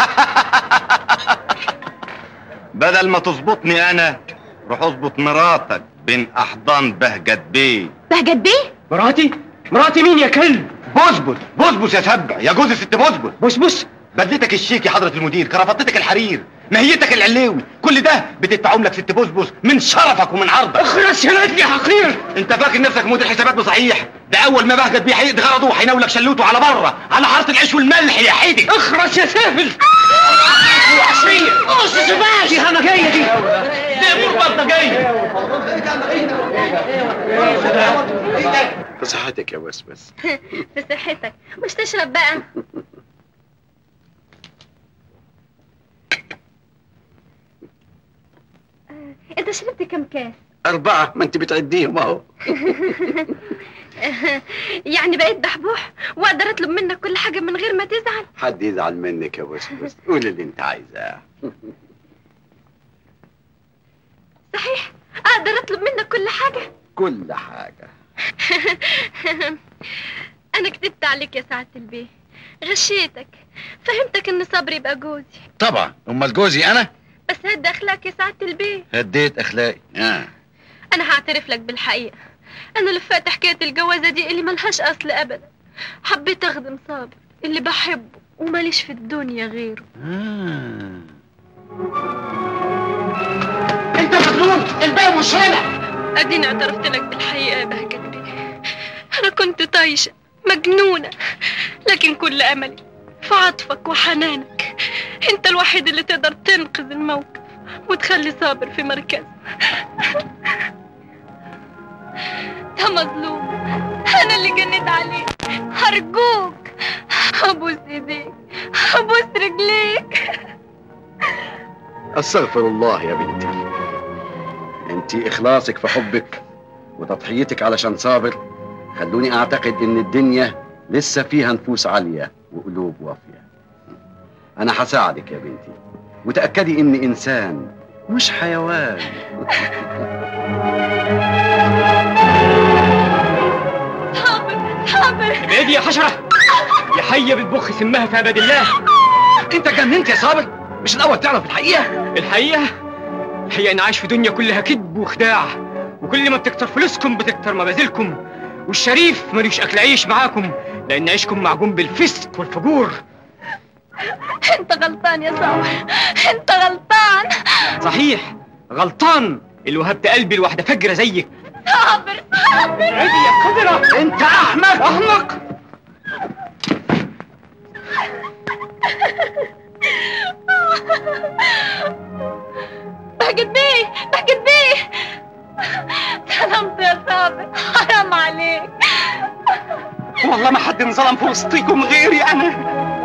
بدل ما تظبطني انا روح اظبط مراتك بين احضان بهجت بيه بهجت بيه مراتي مراتي مين يا كلب بصبص بصبص يا سبع يا جوز الست بصبص بصبص بدلتك الشيك يا حضرة المدير كرافتتك الحرير مهيتك العلوي كل ده بتدفعهم لك ست بصبص من شرفك ومن عرضك اخرس يا نادي يا حقير انت فاكر نفسك مدير حسابات بصحيح ده اول ما بهجت بيه هيقضي غرضه وهيناولك شلوته على بره على حاره العيش والملح يا حيدي اخرس يا سافل وحشيه قص سباش دي همجية دي دي مربطه جايه بصحتك يا بسبس بصحتك مش تشرب بقى آه، انت شربت كم كاس أربعة ما أنت بتعديهم أهو يعني بقيت دحبوح واقدر اطلب منك كل حاجه من غير ما تزعل حد يزعل منك يا بسبس قول اللي أنت عايزاه صحيح اقدر اطلب منك كل حاجه كل حاجة انا كدبت عليك يا سعاده البيه غشيتك فهمتك ان صبري يبقى جوزي طبعا أمال جوزي أنا بس هد اخلاق يا سعاده البيه هديت أخلاقي آه. انا هعترف لك بالحقيقه انا لفقت حكايه الجوازه دي اللي ملهاش اصل ابدا حبيت اخدم صابر اللي بحبه وماليش في الدنيا غيره آه. انت مجنون الباقي مش هنا اديني اعترفت لك بالحقيقه يا بهجت بيه انا كنت طايشه مجنونه لكن كل املي في عطفك وحنانك انت الوحيد اللي تقدر تنقذ الموقف وتخلي صابر في مركز ده مظلوم انا اللي جنيت عليه هرجوك ابوس ايديك ابوس رجليك استغفر الله يا بنتي انت اخلاصك في حبك وتضحيتك علشان صابر خلوني اعتقد ان الدنيا لسه فيها نفوس عالية وقلوب وافية انا هساعدك يا بنتي وتأكدي اني انسان مش حيوان صابر صابر ابعدي يا حشره يا حيه بتبخ سمها في عباد الله انت جننت يا صابر مش الاول تعرف الحقيقة الحقيقه هي ان عايش في دنيا كلها كذب وخداع وكل ما بتكتر فلوسكم بتكتر مبازلكم والشريف ملوش اكل عيش معاكم لان عيشكم معجون بالفسق والفجور انت غلطان يا صابر انت غلطان صحيح غلطان اللي وهبت قلبي لواحده فجره زيك صابر صابر عيدي يا قذره انت احمق احمق بهجت بيه بهجت بيه ظلمت يا صابر حرام عليك والله ما حد انظلم في وسطيكم غيري انا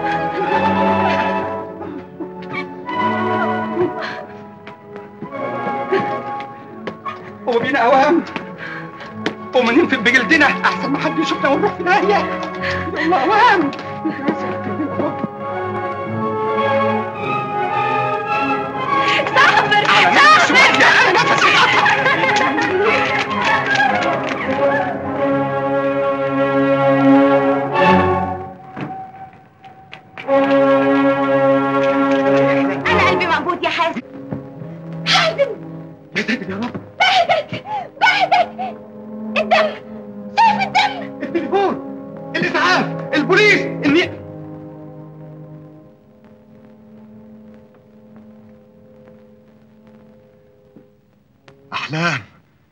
هو بينا اوام قوم ننفد بجلدنا احسن ما حد يشوفنا ونروح في داهيه يلا اوام صابر على نفسي شويه انا نفسي قطع انا قلبي مقبوض يا حازم حازم يا ساتر يا رب بهدت بهدت الدم شايف الدم التليفون الاسعاف البوليس اني احلام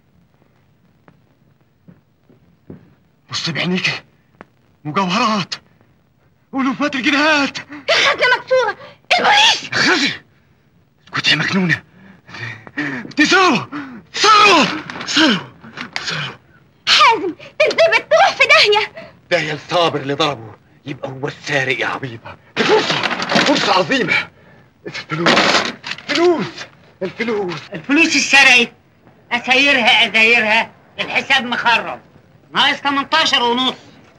بص بعينيك مجوهرات ولوفات الجنيهات الخزنه مكسوره البوليس خزي كنت يا مجنونة دي ثروة ثروة ثروة ثروة حازم تنزبت تروح في داهيه ده يا الصابر اللي ضربه يبقى هو السارق يا عبيطة دي فرصة فرصة عظيمة الفلوس فلوس الفلوس الفلوس اتسرقت اسايرها ازايرها الحساب مخرب ناقص 18 ونص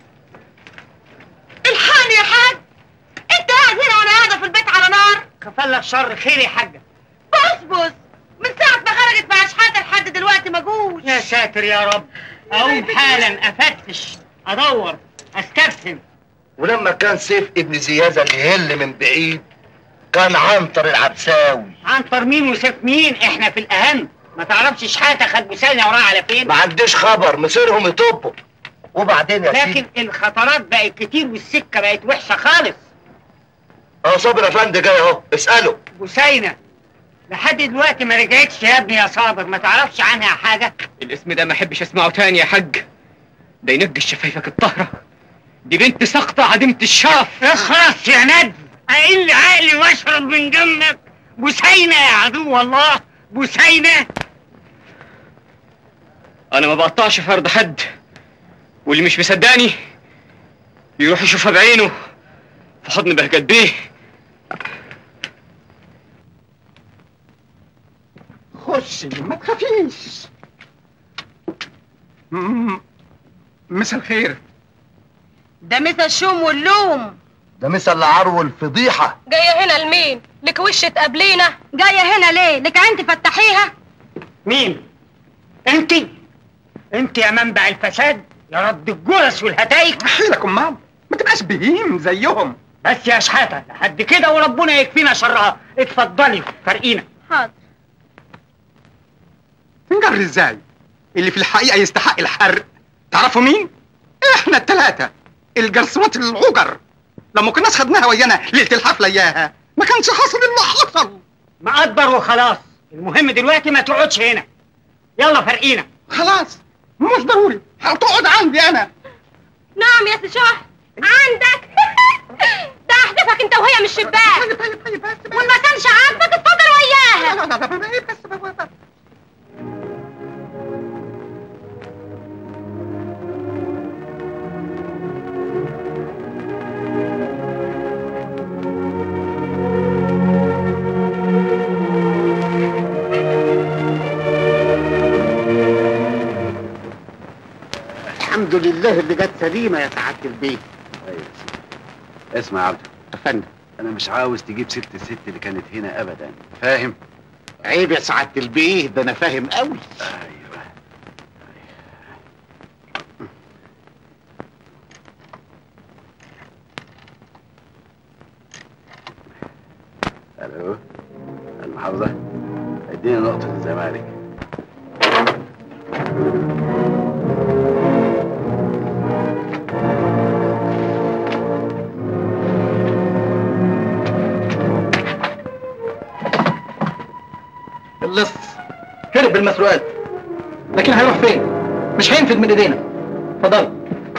الحقني يا حاج انت قاعد هنا وانا قاعده في البيت على نار كفالك شر خير يا حاجه بص بص من ساعه ما خرجت مع شحاته لحد دلوقتي ما جوش يا ساتر يا رب اقوم حالا افتش ادور استفهم ولما كان سيف ابن زيادة اللي يهل من بعيد كان عنتر العبساوي عنتر مين وسيف مين احنا في الاهم ما تعرفش شحاته خد بوسانه وراها على فين ما عنديش خبر مصيرهم يطبوا وبعدين يا سيدي لكن الخطرات بقت كتير والسكه بقت وحشه خالص اهو صابر افندي جاي اهو اساله بوسينه لحد دلوقتي ما رجعتش يا ابني يا صابر ما تعرفش عنها حاجه الاسم ده ما احبش اسمعه تاني يا حاج ده ينجش شفايفك الطاهرة دي بنت سقطة عديمة الشرف اخرس يا ند اقل عقلي واشرب من جنبك بوسينه يا عدو الله بوسينه انا ما بقطعش في ارض حد واللي مش مصدقني يروح يشوفها بعينه في حضن بهجت بيه خش ما تخافيش مم، مساء الخير ده مسا الشوم واللوم ده مثل العرو الفضيحة جايه هنا لمين لك وش تقابلينا جايه هنا ليه لك عين تفتحيها مين انت انت يا منبع الفساد يا رد الجرس والهتايك حيلك امام ما تبقاش بهيم زيهم بس يا شحاته لحد كده وربنا يكفينا شرها اتفضلي فرقينا حاضر نجري ازاي اللي في الحقيقه يستحق الحرق تعرفوا مين احنا التلاتة الجرسونات العجر لو ما كناش خدناها ويانا ليله الحفله اياها ما كانش حصل اللي حصل مقدر وخلاص المهم دلوقتي ما تقعدش هنا يلا فرقينا خلاص مش ضروري هتقعد عندي انا نعم يا سي شهر عندك ده احذفك انت وهي من الشباك طيب طيب طيب بس بس وان ما كانش عاجبك اتفضل وياها لا لا لا لا لا، بس بس بس الحمد لله اللي جت سليمة يا سعادة البيت أيوة يا سيدي. اسمع يا عبده افندم انا مش عاوز تجيب سيره الست اللي كانت هنا ابدا فاهم عيب يا سعادة البيه ده انا فاهم قوي ايوه الو المحافظه اديني نقطه الزمالك اللص هرب بالمسروقات لكن هيروح فين؟ مش هينفد من ايدينا اتفضل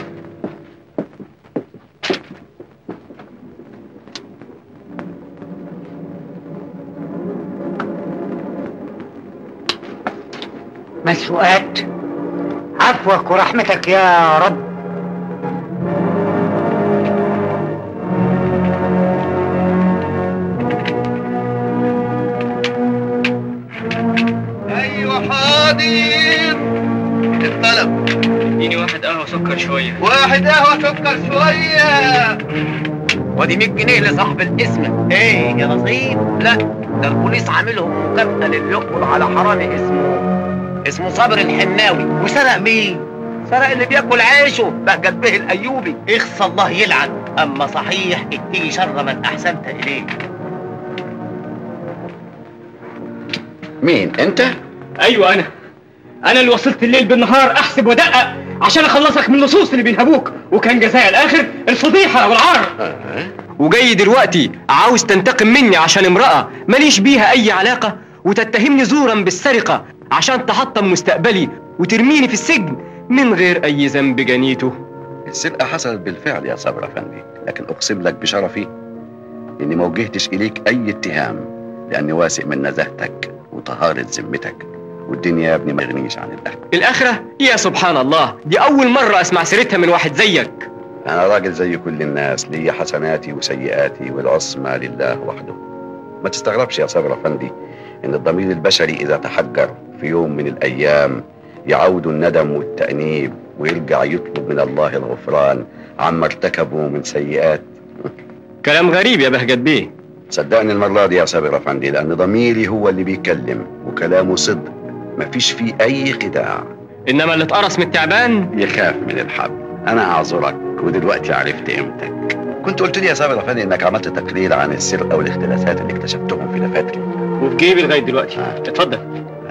مسروقات عفوك ورحمتك يا رب ايوه حاضر الطلب اديني واحد قهوة سكر شوية واحد قهوة سكر شوية ودي 100 جنيه لصاحب الاسم ايه يا نظيف لا ده البوليس عاملهم مكافأة للي يقبض على حرامي اسمه اسمه صابر الحناوي وسرق مين؟ سرق اللي بياكل عيشه بهجت به الايوبي اخصى الله يلعن اما صحيح اتقي شر من احسنت اليه مين انت ايوه انا انا اللي وصلت الليل بالنهار احسب وادقق عشان اخلصك من اللصوص اللي بينهبوك وكان جزاء الاخر الفضيحه والعار وجاي دلوقتي عاوز تنتقم مني عشان امرأة ماليش بيها أي علاقة وتتهمني زورا بالسرقة عشان تحطم مستقبلي وترميني في السجن من غير أي ذنب جنيته السرقه حصلت بالفعل يا صبر افندي لكن اقسم لك بشرفي اني ما وجهتش اليك اي اتهام لاني واثق من نزاهتك وطهاره ذمتك والدنيا يا ابني ما يغنيش عن الاخره الآخرة يا سبحان الله دي أول مرة أسمع سيرتها من واحد زيك انا راجل زي كل الناس ليا حسناتي وسيئاتي والعصمة لله وحده ما تستغربش يا صابر افندي ان الضمير البشري اذا تحجر في يوم من الايام يعود الندم والتأنيب ويرجع يطلب من الله الغفران عما ارتكبه من سيئات كلام غريب يا بهجت بيه صدقني المرة دي يا صابر افندي لان ضميري هو اللي بيتكلم وكلامه صدق مفيش فيه اي خداع انما اللي اتقرص من التعبان يخاف من الحب انا اعذرك ودلوقتي عرفت قيمتك كنت قلت لي يا صابر افندي انك عملت تقرير عن السرقه والاختلاسات اللي اكتشفتهم في دفاتري وفي جيبي لغايه دلوقتي اتفضل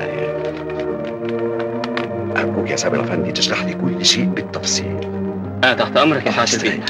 ارجوك يا صابر افندي تشرح لي كل شيء بالتفصيل اه تحت امرك يا سعاده البيه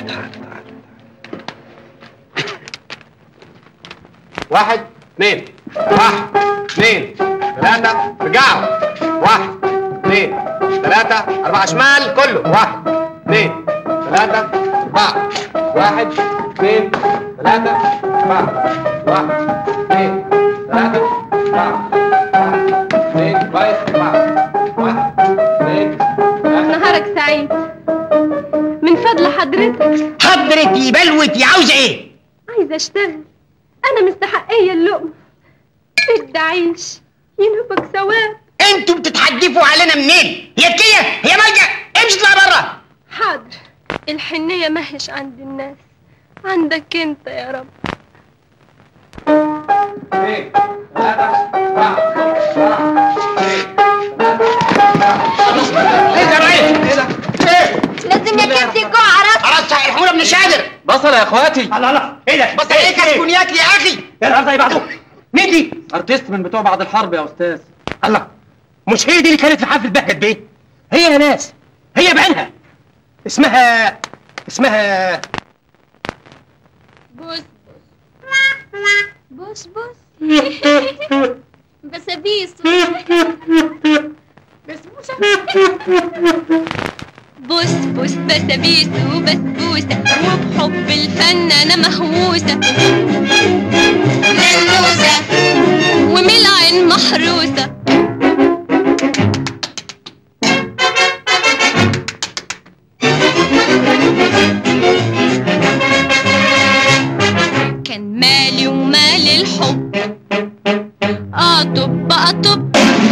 واحد اثنين واحد اثنين ثلاثة رجعوا واحد اثنين ثلاثة أربعة شمال كله واحد اثنين ثلاثة أربعة واحد اثنين ثلاثة أربعة واحد اثنين ثلاثة أربعة واحد اثنين كويس أربعة واحد اثنين نهارك سعيد من فضل حضرتك حضرتي بلوتي عاوزة إيه؟ عايزة اشتغل انا مستحقية اللقمة بدي اعيش ينوبك ثواب انتوا بتتحدفوا علينا منين؟ هي بكية؟ هي مالجة؟ امشي اطلع بره حاضر الحنية ماهيش عند الناس عندك انت يا رب اثنين ثلاثة أربعة ايه ده رايح؟ ايه ده؟ ايه؟ لازم يا كبدي الجوع عرفت خلاص احنا مش قادر بصل يا اخواتي الله الله ايه ده؟ بص ايه كتكونيات يا اخي؟ يا نهار زي بعضه مين دي؟ ارتست من بتوع بعد الحرب يا استاذ الله مش هي دي اللي كانت في حفل بهجت بيه هي يا ناس هي بعينها اسمها اسمها بص بص بص بسابيس بسبوسة بص بص بسابيس وبسبوسة وبحب الفن أنا مهووسة ننوسة ومن العين محروسة كان مالي ومال الحب أطب أطب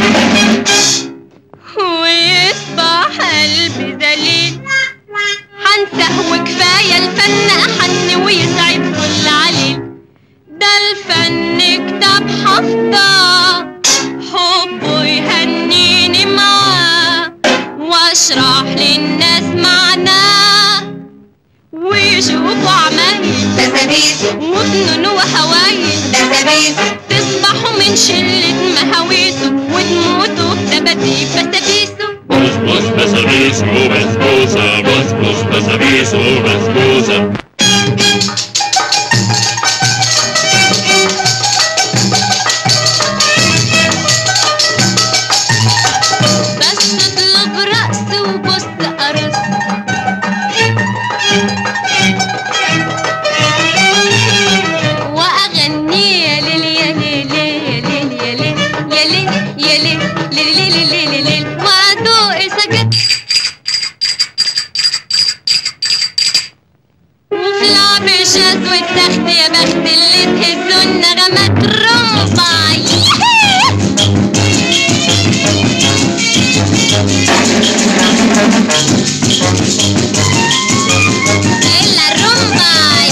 ويصبح قلبي ذليل هنساه وكفاية الفن أحن ويسعد كل عليل ده الفن كتاب حفظة حبه يهنيني معاه واشرح للناس معناه ويشوفوا عمايل بسابيس وفنون وهوايل بسابيس تصبحوا من شلة مهاويسه وتموتوا بتباديب بسابيسه بص بص بسابيس وبسبوسة بص بص بسابيس وبسبوسة بس اطلب رأس وبص قرص وأغني يا ليل يا ليل يا ليل يا ليل يا ليل يا ليل ليل ليل ليل ليل وأدوق سكت وفي لعب الشاذ والتخت يا بخت اللي تهزوا النغمات رمبعي la rumba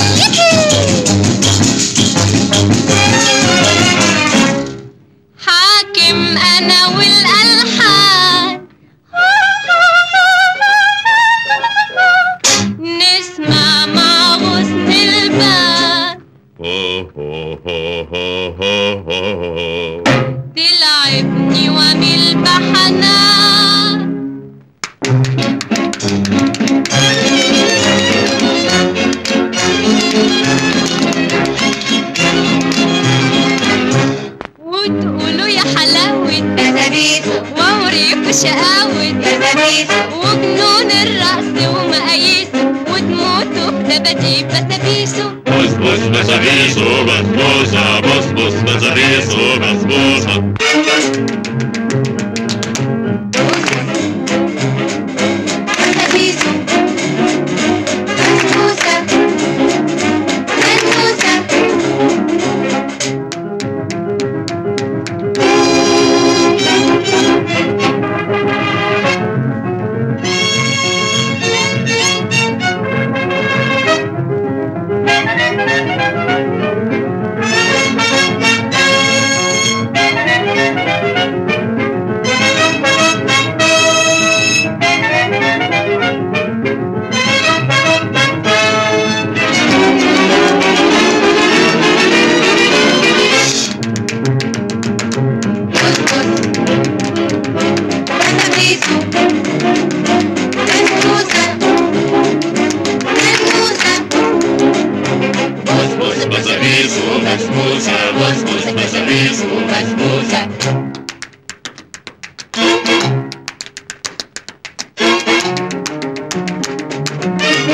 حاكم انا والالحان نسمع مع غصن البان هو هو هو هو هو هو تلعبني واميل بحنان وتقولوا يا حلاوة بسابيس ووريكوا شقاوة بسابيس وجنون الرقص ومقاييسه وتموتوا بدباديب بسابيسه بص بص بسابيس وبسبوسة بص بص بسابيس وبسبوسة بسابيس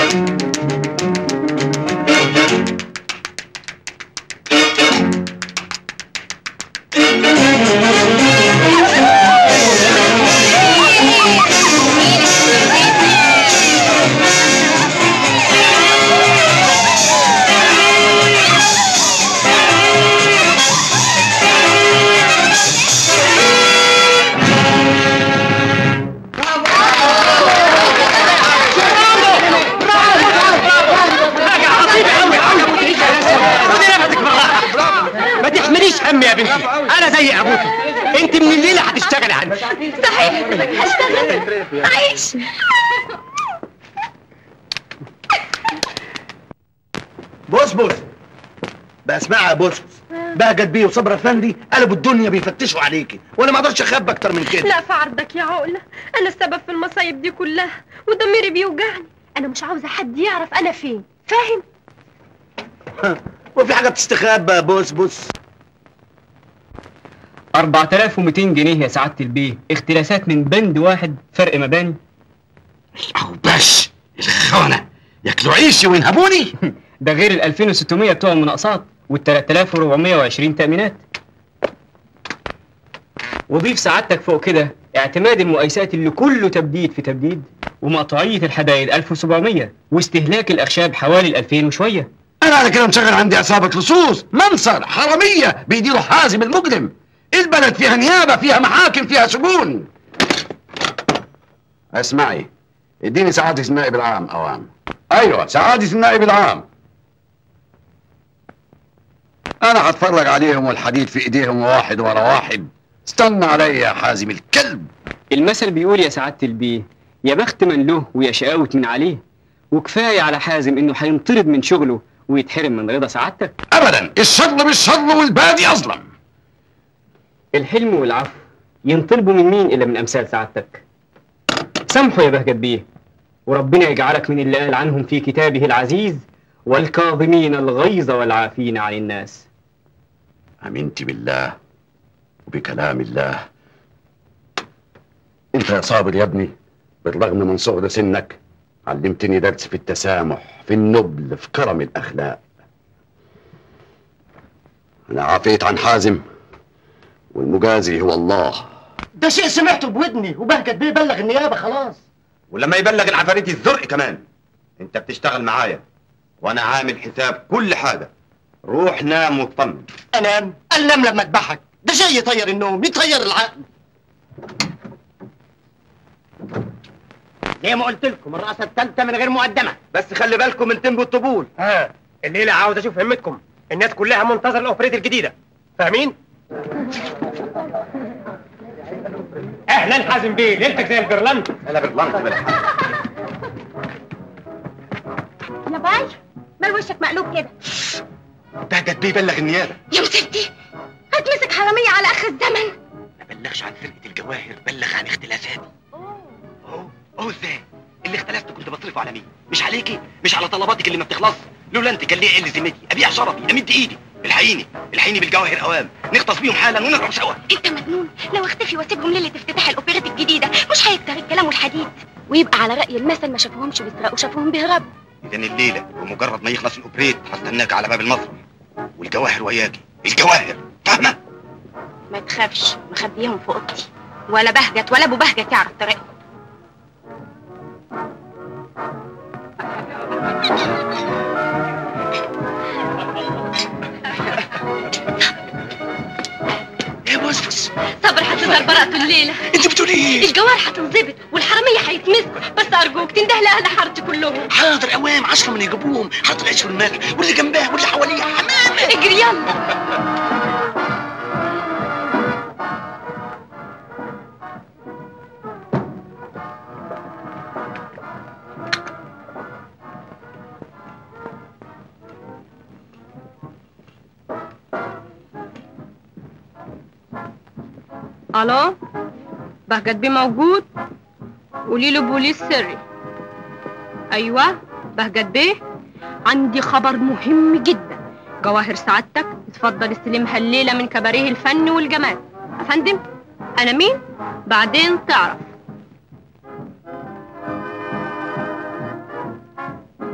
ما تحمليش هم يا بنتي انا زي ابوكي انت من الليله هتشتغلي عندي صحيح هشتغل عيش بص بص بقى اسمعها يا بص بهجت بيه وصبر افندي قلبوا الدنيا بيفتشوا عليكي وانا ما اقدرش اخبي اكتر من كده لا في عرضك يا عقلة أنا السبب في المصايب دي كلها وضميري بيوجعني أنا مش عاوزة حد يعرف أنا فين فاهم؟ وفي حاجه بتستخبى يا بص بص 4200 جنيه يا سعادة البيه اختلاسات من بند واحد فرق مباني او باش الخونة ياكلوا عيشي وينهبوني ده غير ال 2600 بتوع المناقصات وال 3420 تأمينات وضيف سعادتك فوق كده اعتماد المقايسات اللي كله تبديد في تبديد ومقطوعية الحدايد 1700 واستهلاك الأخشاب حوالي ال 2000 وشوية انا على كده مشغل عندي عصابة لصوص منصر حرامية بيديروا حازم المجرم البلد فيها نيابة فيها محاكم فيها سجون اسمعي اديني سعادة النائب العام اوام ايوه سعادة النائب العام انا هتفرج عليهم والحديد في ايديهم واحد ورا واحد استنى عليا يا حازم الكلب المثل بيقول يا سعادة البيه يا بخت من له ويا شقاوة من عليه وكفاية على حازم إنه هينطرد من شغله ويتحرم من رضا سعادتك ابدا الشر بالشر والبادي اظلم الحلم والعفو ينطلبوا من مين إلا من أمثال سعادتك سامحوا يا بهجت بيه وربنا يجعلك من اللي قال عنهم في كتابه العزيز والكاظمين الغيظ والعافين عن الناس امنت بالله وبكلام الله انت يا صابر يا ابني بالرغم من صغر سنك علمتني درس في التسامح في النبل في كرم الاخلاق انا عافيت عن حازم والمجازي هو الله ده شيء سمعته بودني وبهجت بيه بلغ النيابه خلاص ولما يبلغ العفاريت الزرق كمان انت بتشتغل معايا وانا عامل حساب كل حاجه روح نام واطمن انام انام لما اذبحك ده شيء يطير النوم يطير العقل زي ما قلت لكم الرقصه الثالثه من غير مقدمه بس خلي بالكم من تنبو الطبول ها الليله عاوز اشوف همتكم الناس كلها منتظر الاوبريت الجديده فاهمين اهلا حازم بيه ليلتك زي البرلنت انا بالبلانت بالحق يا باي مال وشك مقلوب كده بهجت بيه بلغ النيابه يا مسكتي هتمسك حرامية على آخر الزمن ما بلغش عن فرقه الجواهر بلغ عن اختلافاتي اهو اهو ازاي اللي اختلفت كنت بصرفه على مين مش عليكي مش على طلباتك اللي ما بتخلص لولا انت كان ليه قل ذمتي ابيع شرفي امد ايدي الحقيني الحقيني بالجواهر اوام نغطس بيهم حالا ونهرب سوا انت مجنون لو اختفي واسيبهم ليلة افتتاح الاوبريت الجديدة مش هيكتر الكلام والحديد ويبقى على رأي المثل ما شافوهمش بيسرقوا شافوهم بيهربوا اذا الليله بمجرد ما يخلص الاوبريت هستناك على باب المسرح والجواهر وياكي الجواهر فاهمه ما تخافش مخبيهم في اوضتي ولا بهجت ولا ابو بهجت يعرف طريقهم ايه بص بص صبر هتظهر براءته الليلة انت بتقولي ايه الجوار هتنظبط والحرامية هيتمسكوا بس أرجوك تنده لأهل حارتي كلهم حاضر اوام عشرة من يجيبوهم حاضر عيش والملح واللي جنبها واللي حواليها حمامه اجري يلا الو بهجت بيه موجود قولي له بوليس سري ايوه بهجت بيه عندي خبر مهم جدا جواهر سعادتك اتفضل استلمها الليله من كباريه الفن والجمال افندم انا مين بعدين تعرف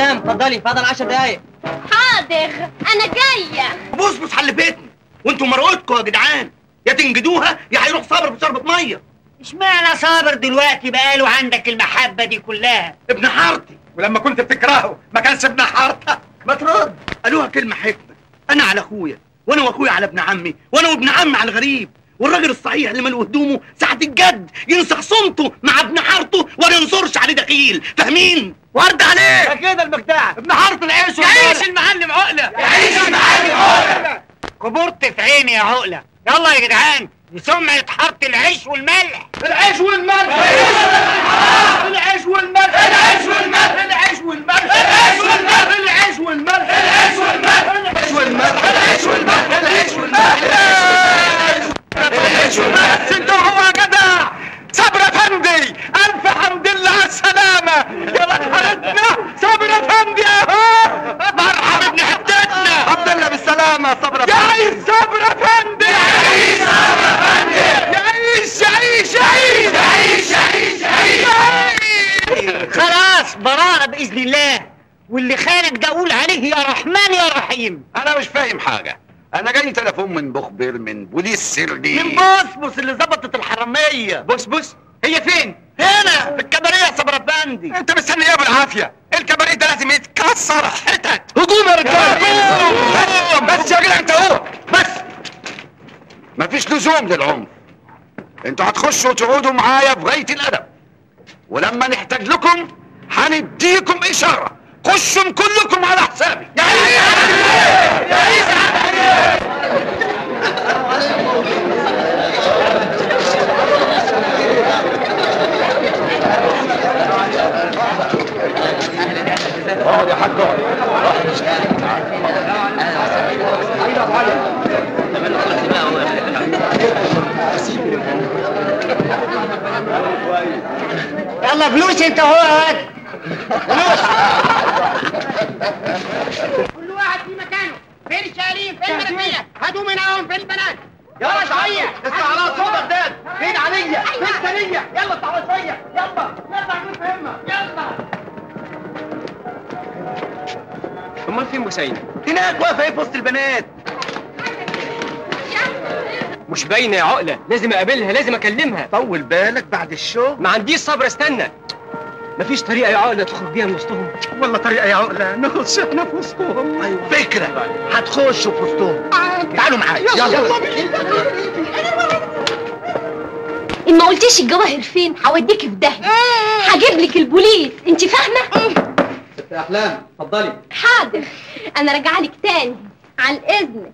احلام اتفضلي فاضل 10 دقايق حاضر انا جايه بصبص حلفتني وانتوا مرقتكم يا جدعان يا تنجدوها يا هيروح صابر بشربة ميه اشمعنى صابر دلوقتي بقاله عندك المحبة دي كلها ابن حارتي ولما كنت بتكرهه ما كانش ابن حارتك ما ترد قالوها كلمة حكمة انا على اخويا وانا واخويا على ابن عمي وانا وابن عمي على الغريب والراجل الصحيح اللي ماله هدومه ساعة الجد ينسخ صمته مع ابن حارته ولا ينصرش عليه دخيل فاهمين؟ ورد عليه كده المجدع ابن حارة العيش يعيش المعلم عقله يعيش المعلم عقله كبرت في عيني يا عقلة يلا يا جدعان دي سمعة حارة العيش والملح العيش والملح العيش والملح العيش والملح العيش والملح العيش والملح العيش والملح العيش والملح العيش والملح العيش والملح العيش والملح العيش والملح انت هو يا جدع صبر افندي الف حمد لله على السلامة يا مرحبتنا صبر افندي اهو مرحبا ابن حتتنا الحمد لله بالسلامة صبر افندي يعيش صبر افندي يعيش صبر افندي يعيش يعيش يعيش يعيش يعيش يعيش خلاص براءة بإذن الله واللي خانك ده أقول عليه يا رحمن يا رحيم انا مش فاهم حاجه انا جاي تليفون من مخبر من بوليس سري من بصبص اللي ظبطت الحرامية بص بص هي فين؟ هنا في الكباريه يا صبر افندي انت مستني ايه بالعافيه الكباريه ده لازم يتكسر حتت هجوم يا رجاله بس يا جدع انت اهو بس مفيش لزوم للعنف انتوا هتخشوا تقعدوا معايا في غايه الادب ولما نحتاج لكم هنديكم اشاره خشوا كلكم على حسابي اقعد يا حاج يلا فلوس انت هو يا واد كل واحد في مكانه فين الشقالين فين المنافيه هاتوا منهم فين البنات يلا شويه استعراض صوتك داد فين عليا فين ثانيه يلا تعالى شويه يلا يلا عمود همه يلا امال فين بوسينة؟ هناك واقفه ايه في وسط البنات مش باينه يا عقله لازم اقابلها لازم اكلمها طول بالك بعد الشغل ما عنديش صبر استنى مفيش طريقه يا عقله تخرج بيها من وسطهم والله طريقه يا عقله نخش احنا في وسطهم ايوه فكره هتخشوا في وسطهم تعالوا معايا يلا ان ما قلتيش الجواهر فين هوديكي في داهيه هجيب لك البوليس انت فاهمه ست احلام اتفضلي حاضر انا راجعه لك تاني على الاذن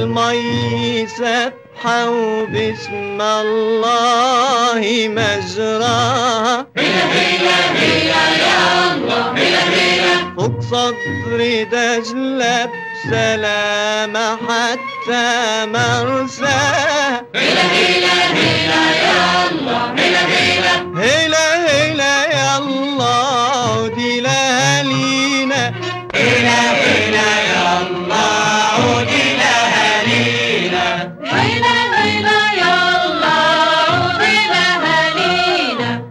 المي سبحة وبسم الله مجراها فوق صدري دجلة بسلامة حتى مرساها هيلا هيلا يا الله دي ليالينا هيلا هيلا يا الله دي ليالينا هيلا هيلا يا الله دي لهالينا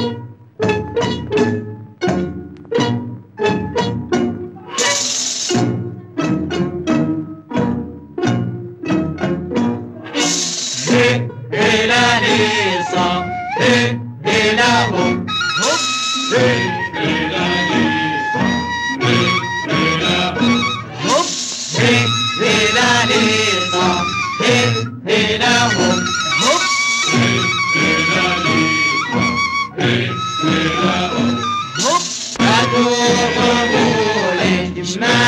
هيلا هيصة هيلا هوب هوب هيلا هيصة هيلا هوب هيلا هيصة هيلا هوب هوب هيلا هيصة هيلا هوب هاتوا قبول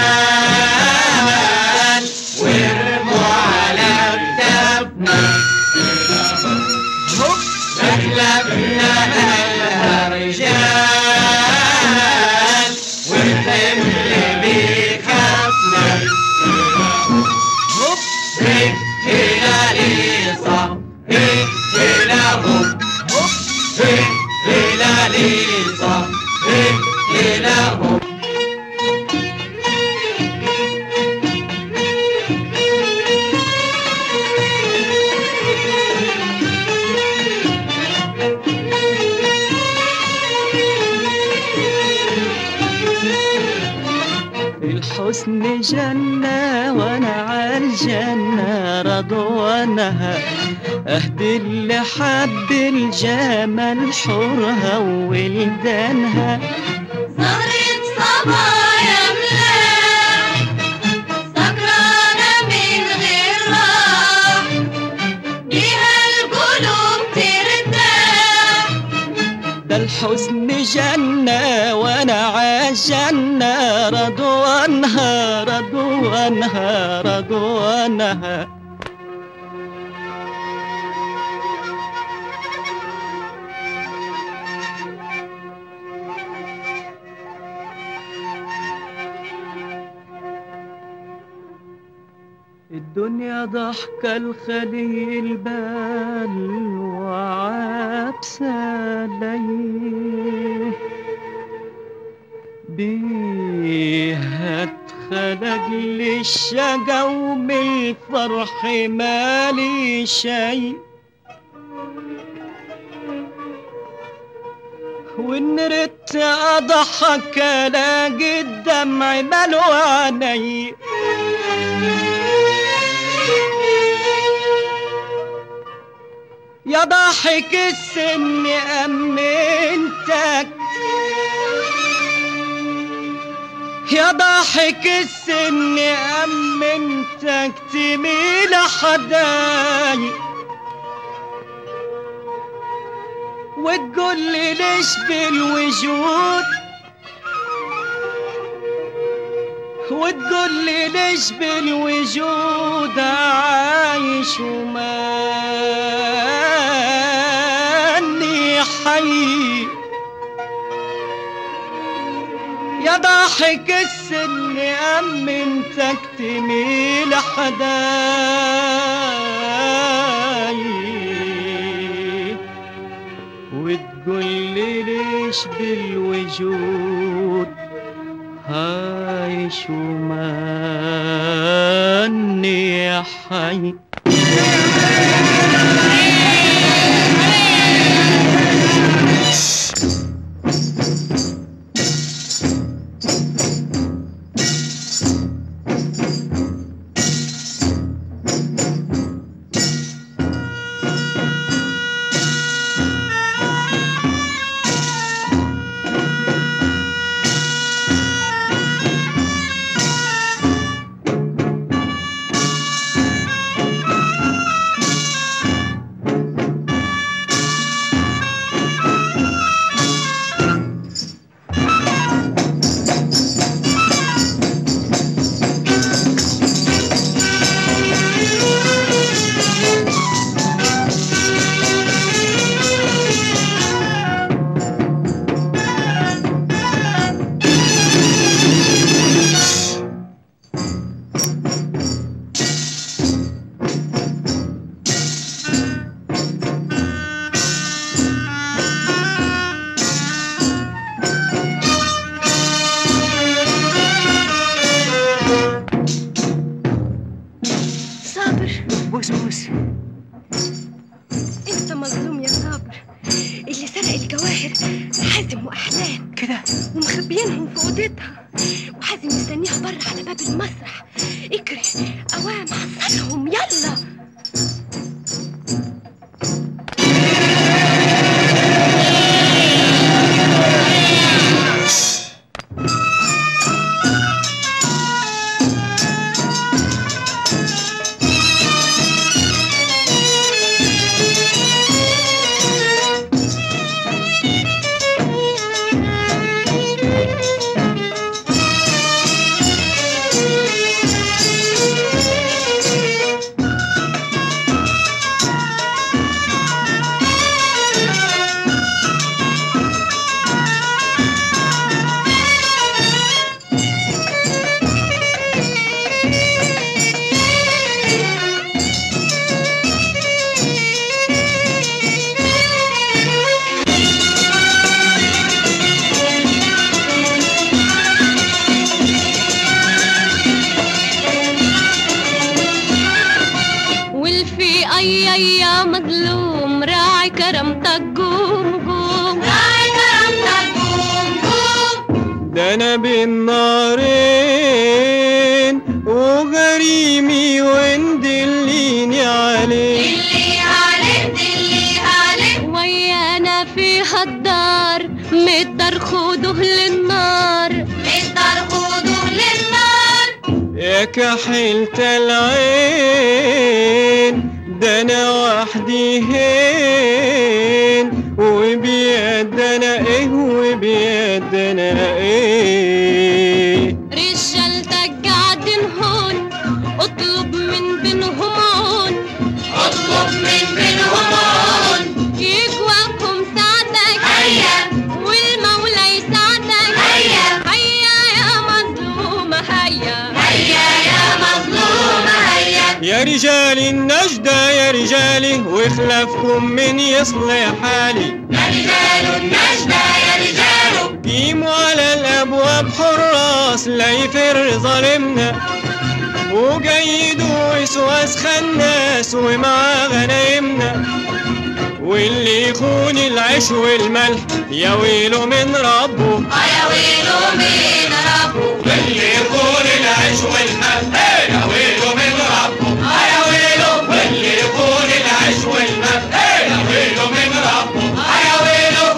جمال وارموا على كتافنا هوب أغلبنا أهلها رجال والحمل بيخافنا هوب هيك هنا ليصة هيك هنا هوب هوب هيك هنا ليصة هيك هنا هوب الحسن جنة وانا عالجنة رضوانها اهدي اللي حب الجمال حورها وولدانها زهرة صبايا ملاح سكرانة من غير راح بيها القلوب ترتاح ده الحزن جنة وانا عالجنة رضوانها رضوانها رضوانها الدنيا ضحكة الخلي البال وعبسة ليه بيها اتخلق لي الشقا ومن الفرح مالي شي وان ردت اضحك الاقي الدمع ملو عيني يا ضاحك السن أمنتك يا ضاحك السن أمنتك تميل حداي وتقول لي ليش بالوجود وتقول لي ليش بالوجود عايش وماني حي يا ضاحك السن أمنتك تميل حداي وتقول لي ليش بالوجود عايش وماني حي يلا بره على باب المسرح اجري اوام حصلهم يلا والفي اي اي يا مظلوم راعي كرامتك قوم قوم راعي كرامتك قوم قوم ده انا بين نارين وغريمي وندليني عليه اللي عليك اللي عليك ويانا فيها الدار مقدر خدوه للنار مقدر خدوه للنار يا كحلت العين ده انا وحدي هين وبيدنا ايه وبيدنا ايه رجالتك قاعدين هون اطلب من بينهم عون اطلب من بينهم عون يقواكم ساعدك هيا والمولى يساعدك هيا هيا يا مظلومة هيا هيا يا مظلومة هيا يا رجال النجدة يا رجالي وخلافكم من يصلح حالي يا رجال النجدة يا رجال قيموا على الابواب حراس لا يفر ظالمنا وقيدوا وسواس خناس ومع غنايمنا واللي يخون العيش والملح يا ويله من ربه يا ويله من ربه واللي يخون العيش والملح يا ويله من ربه يا ويله واللي يخون العيش والملح يا ويله من ربه يا ويله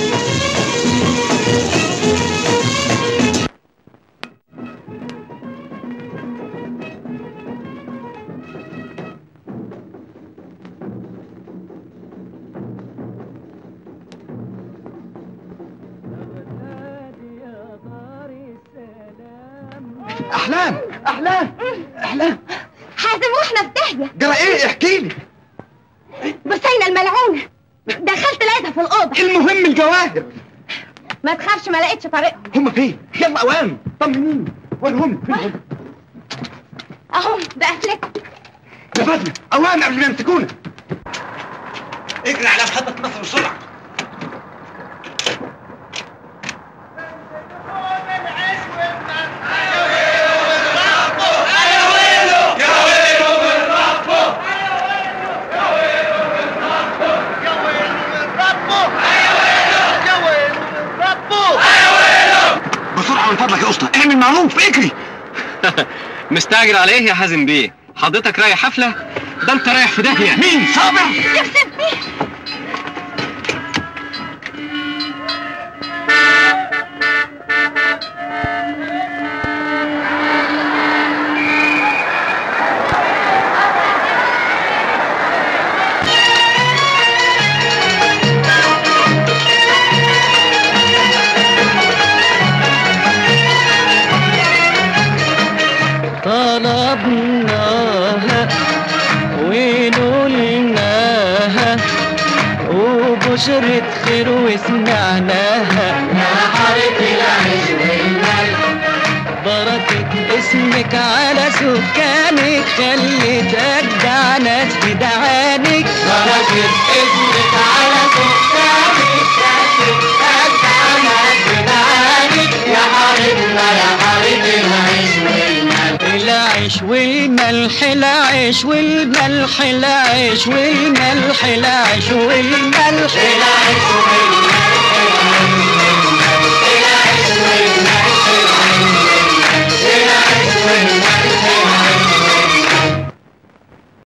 احلام احلام احلام حازم واحنا في داهية جرى ايه احكي لي بسينا الملعونة دخلت لقيتها في الأوضة المهم الجواهر ما تخافش ما لقيتش طريقهم هم فين يلا اوام طمنيني ورهم فين هم اهو ده أهلكم يا فاطمه اوام قبل ما يمسكونا اجري على محطة مصر بسرعة بسرعه من فضلك يا اسطى اعمل معروف اجري مستعجل على ايه يا حازم بيه حضرتك رايح حفله ده انت رايح في داهيه مين صابر طلبناها ونقولناها وبشرة خير وسمعناها يا حارة العيش والمال بركة اسمك على سكانك خلت أجدع ناس تدعانك بركة اسمك على سكانك خلت أجدع ناس تدعانك يا حارتنا يا حارة العيش والمال العيش والملح العيش والملح العيش والملح العيش والملح العيش والملح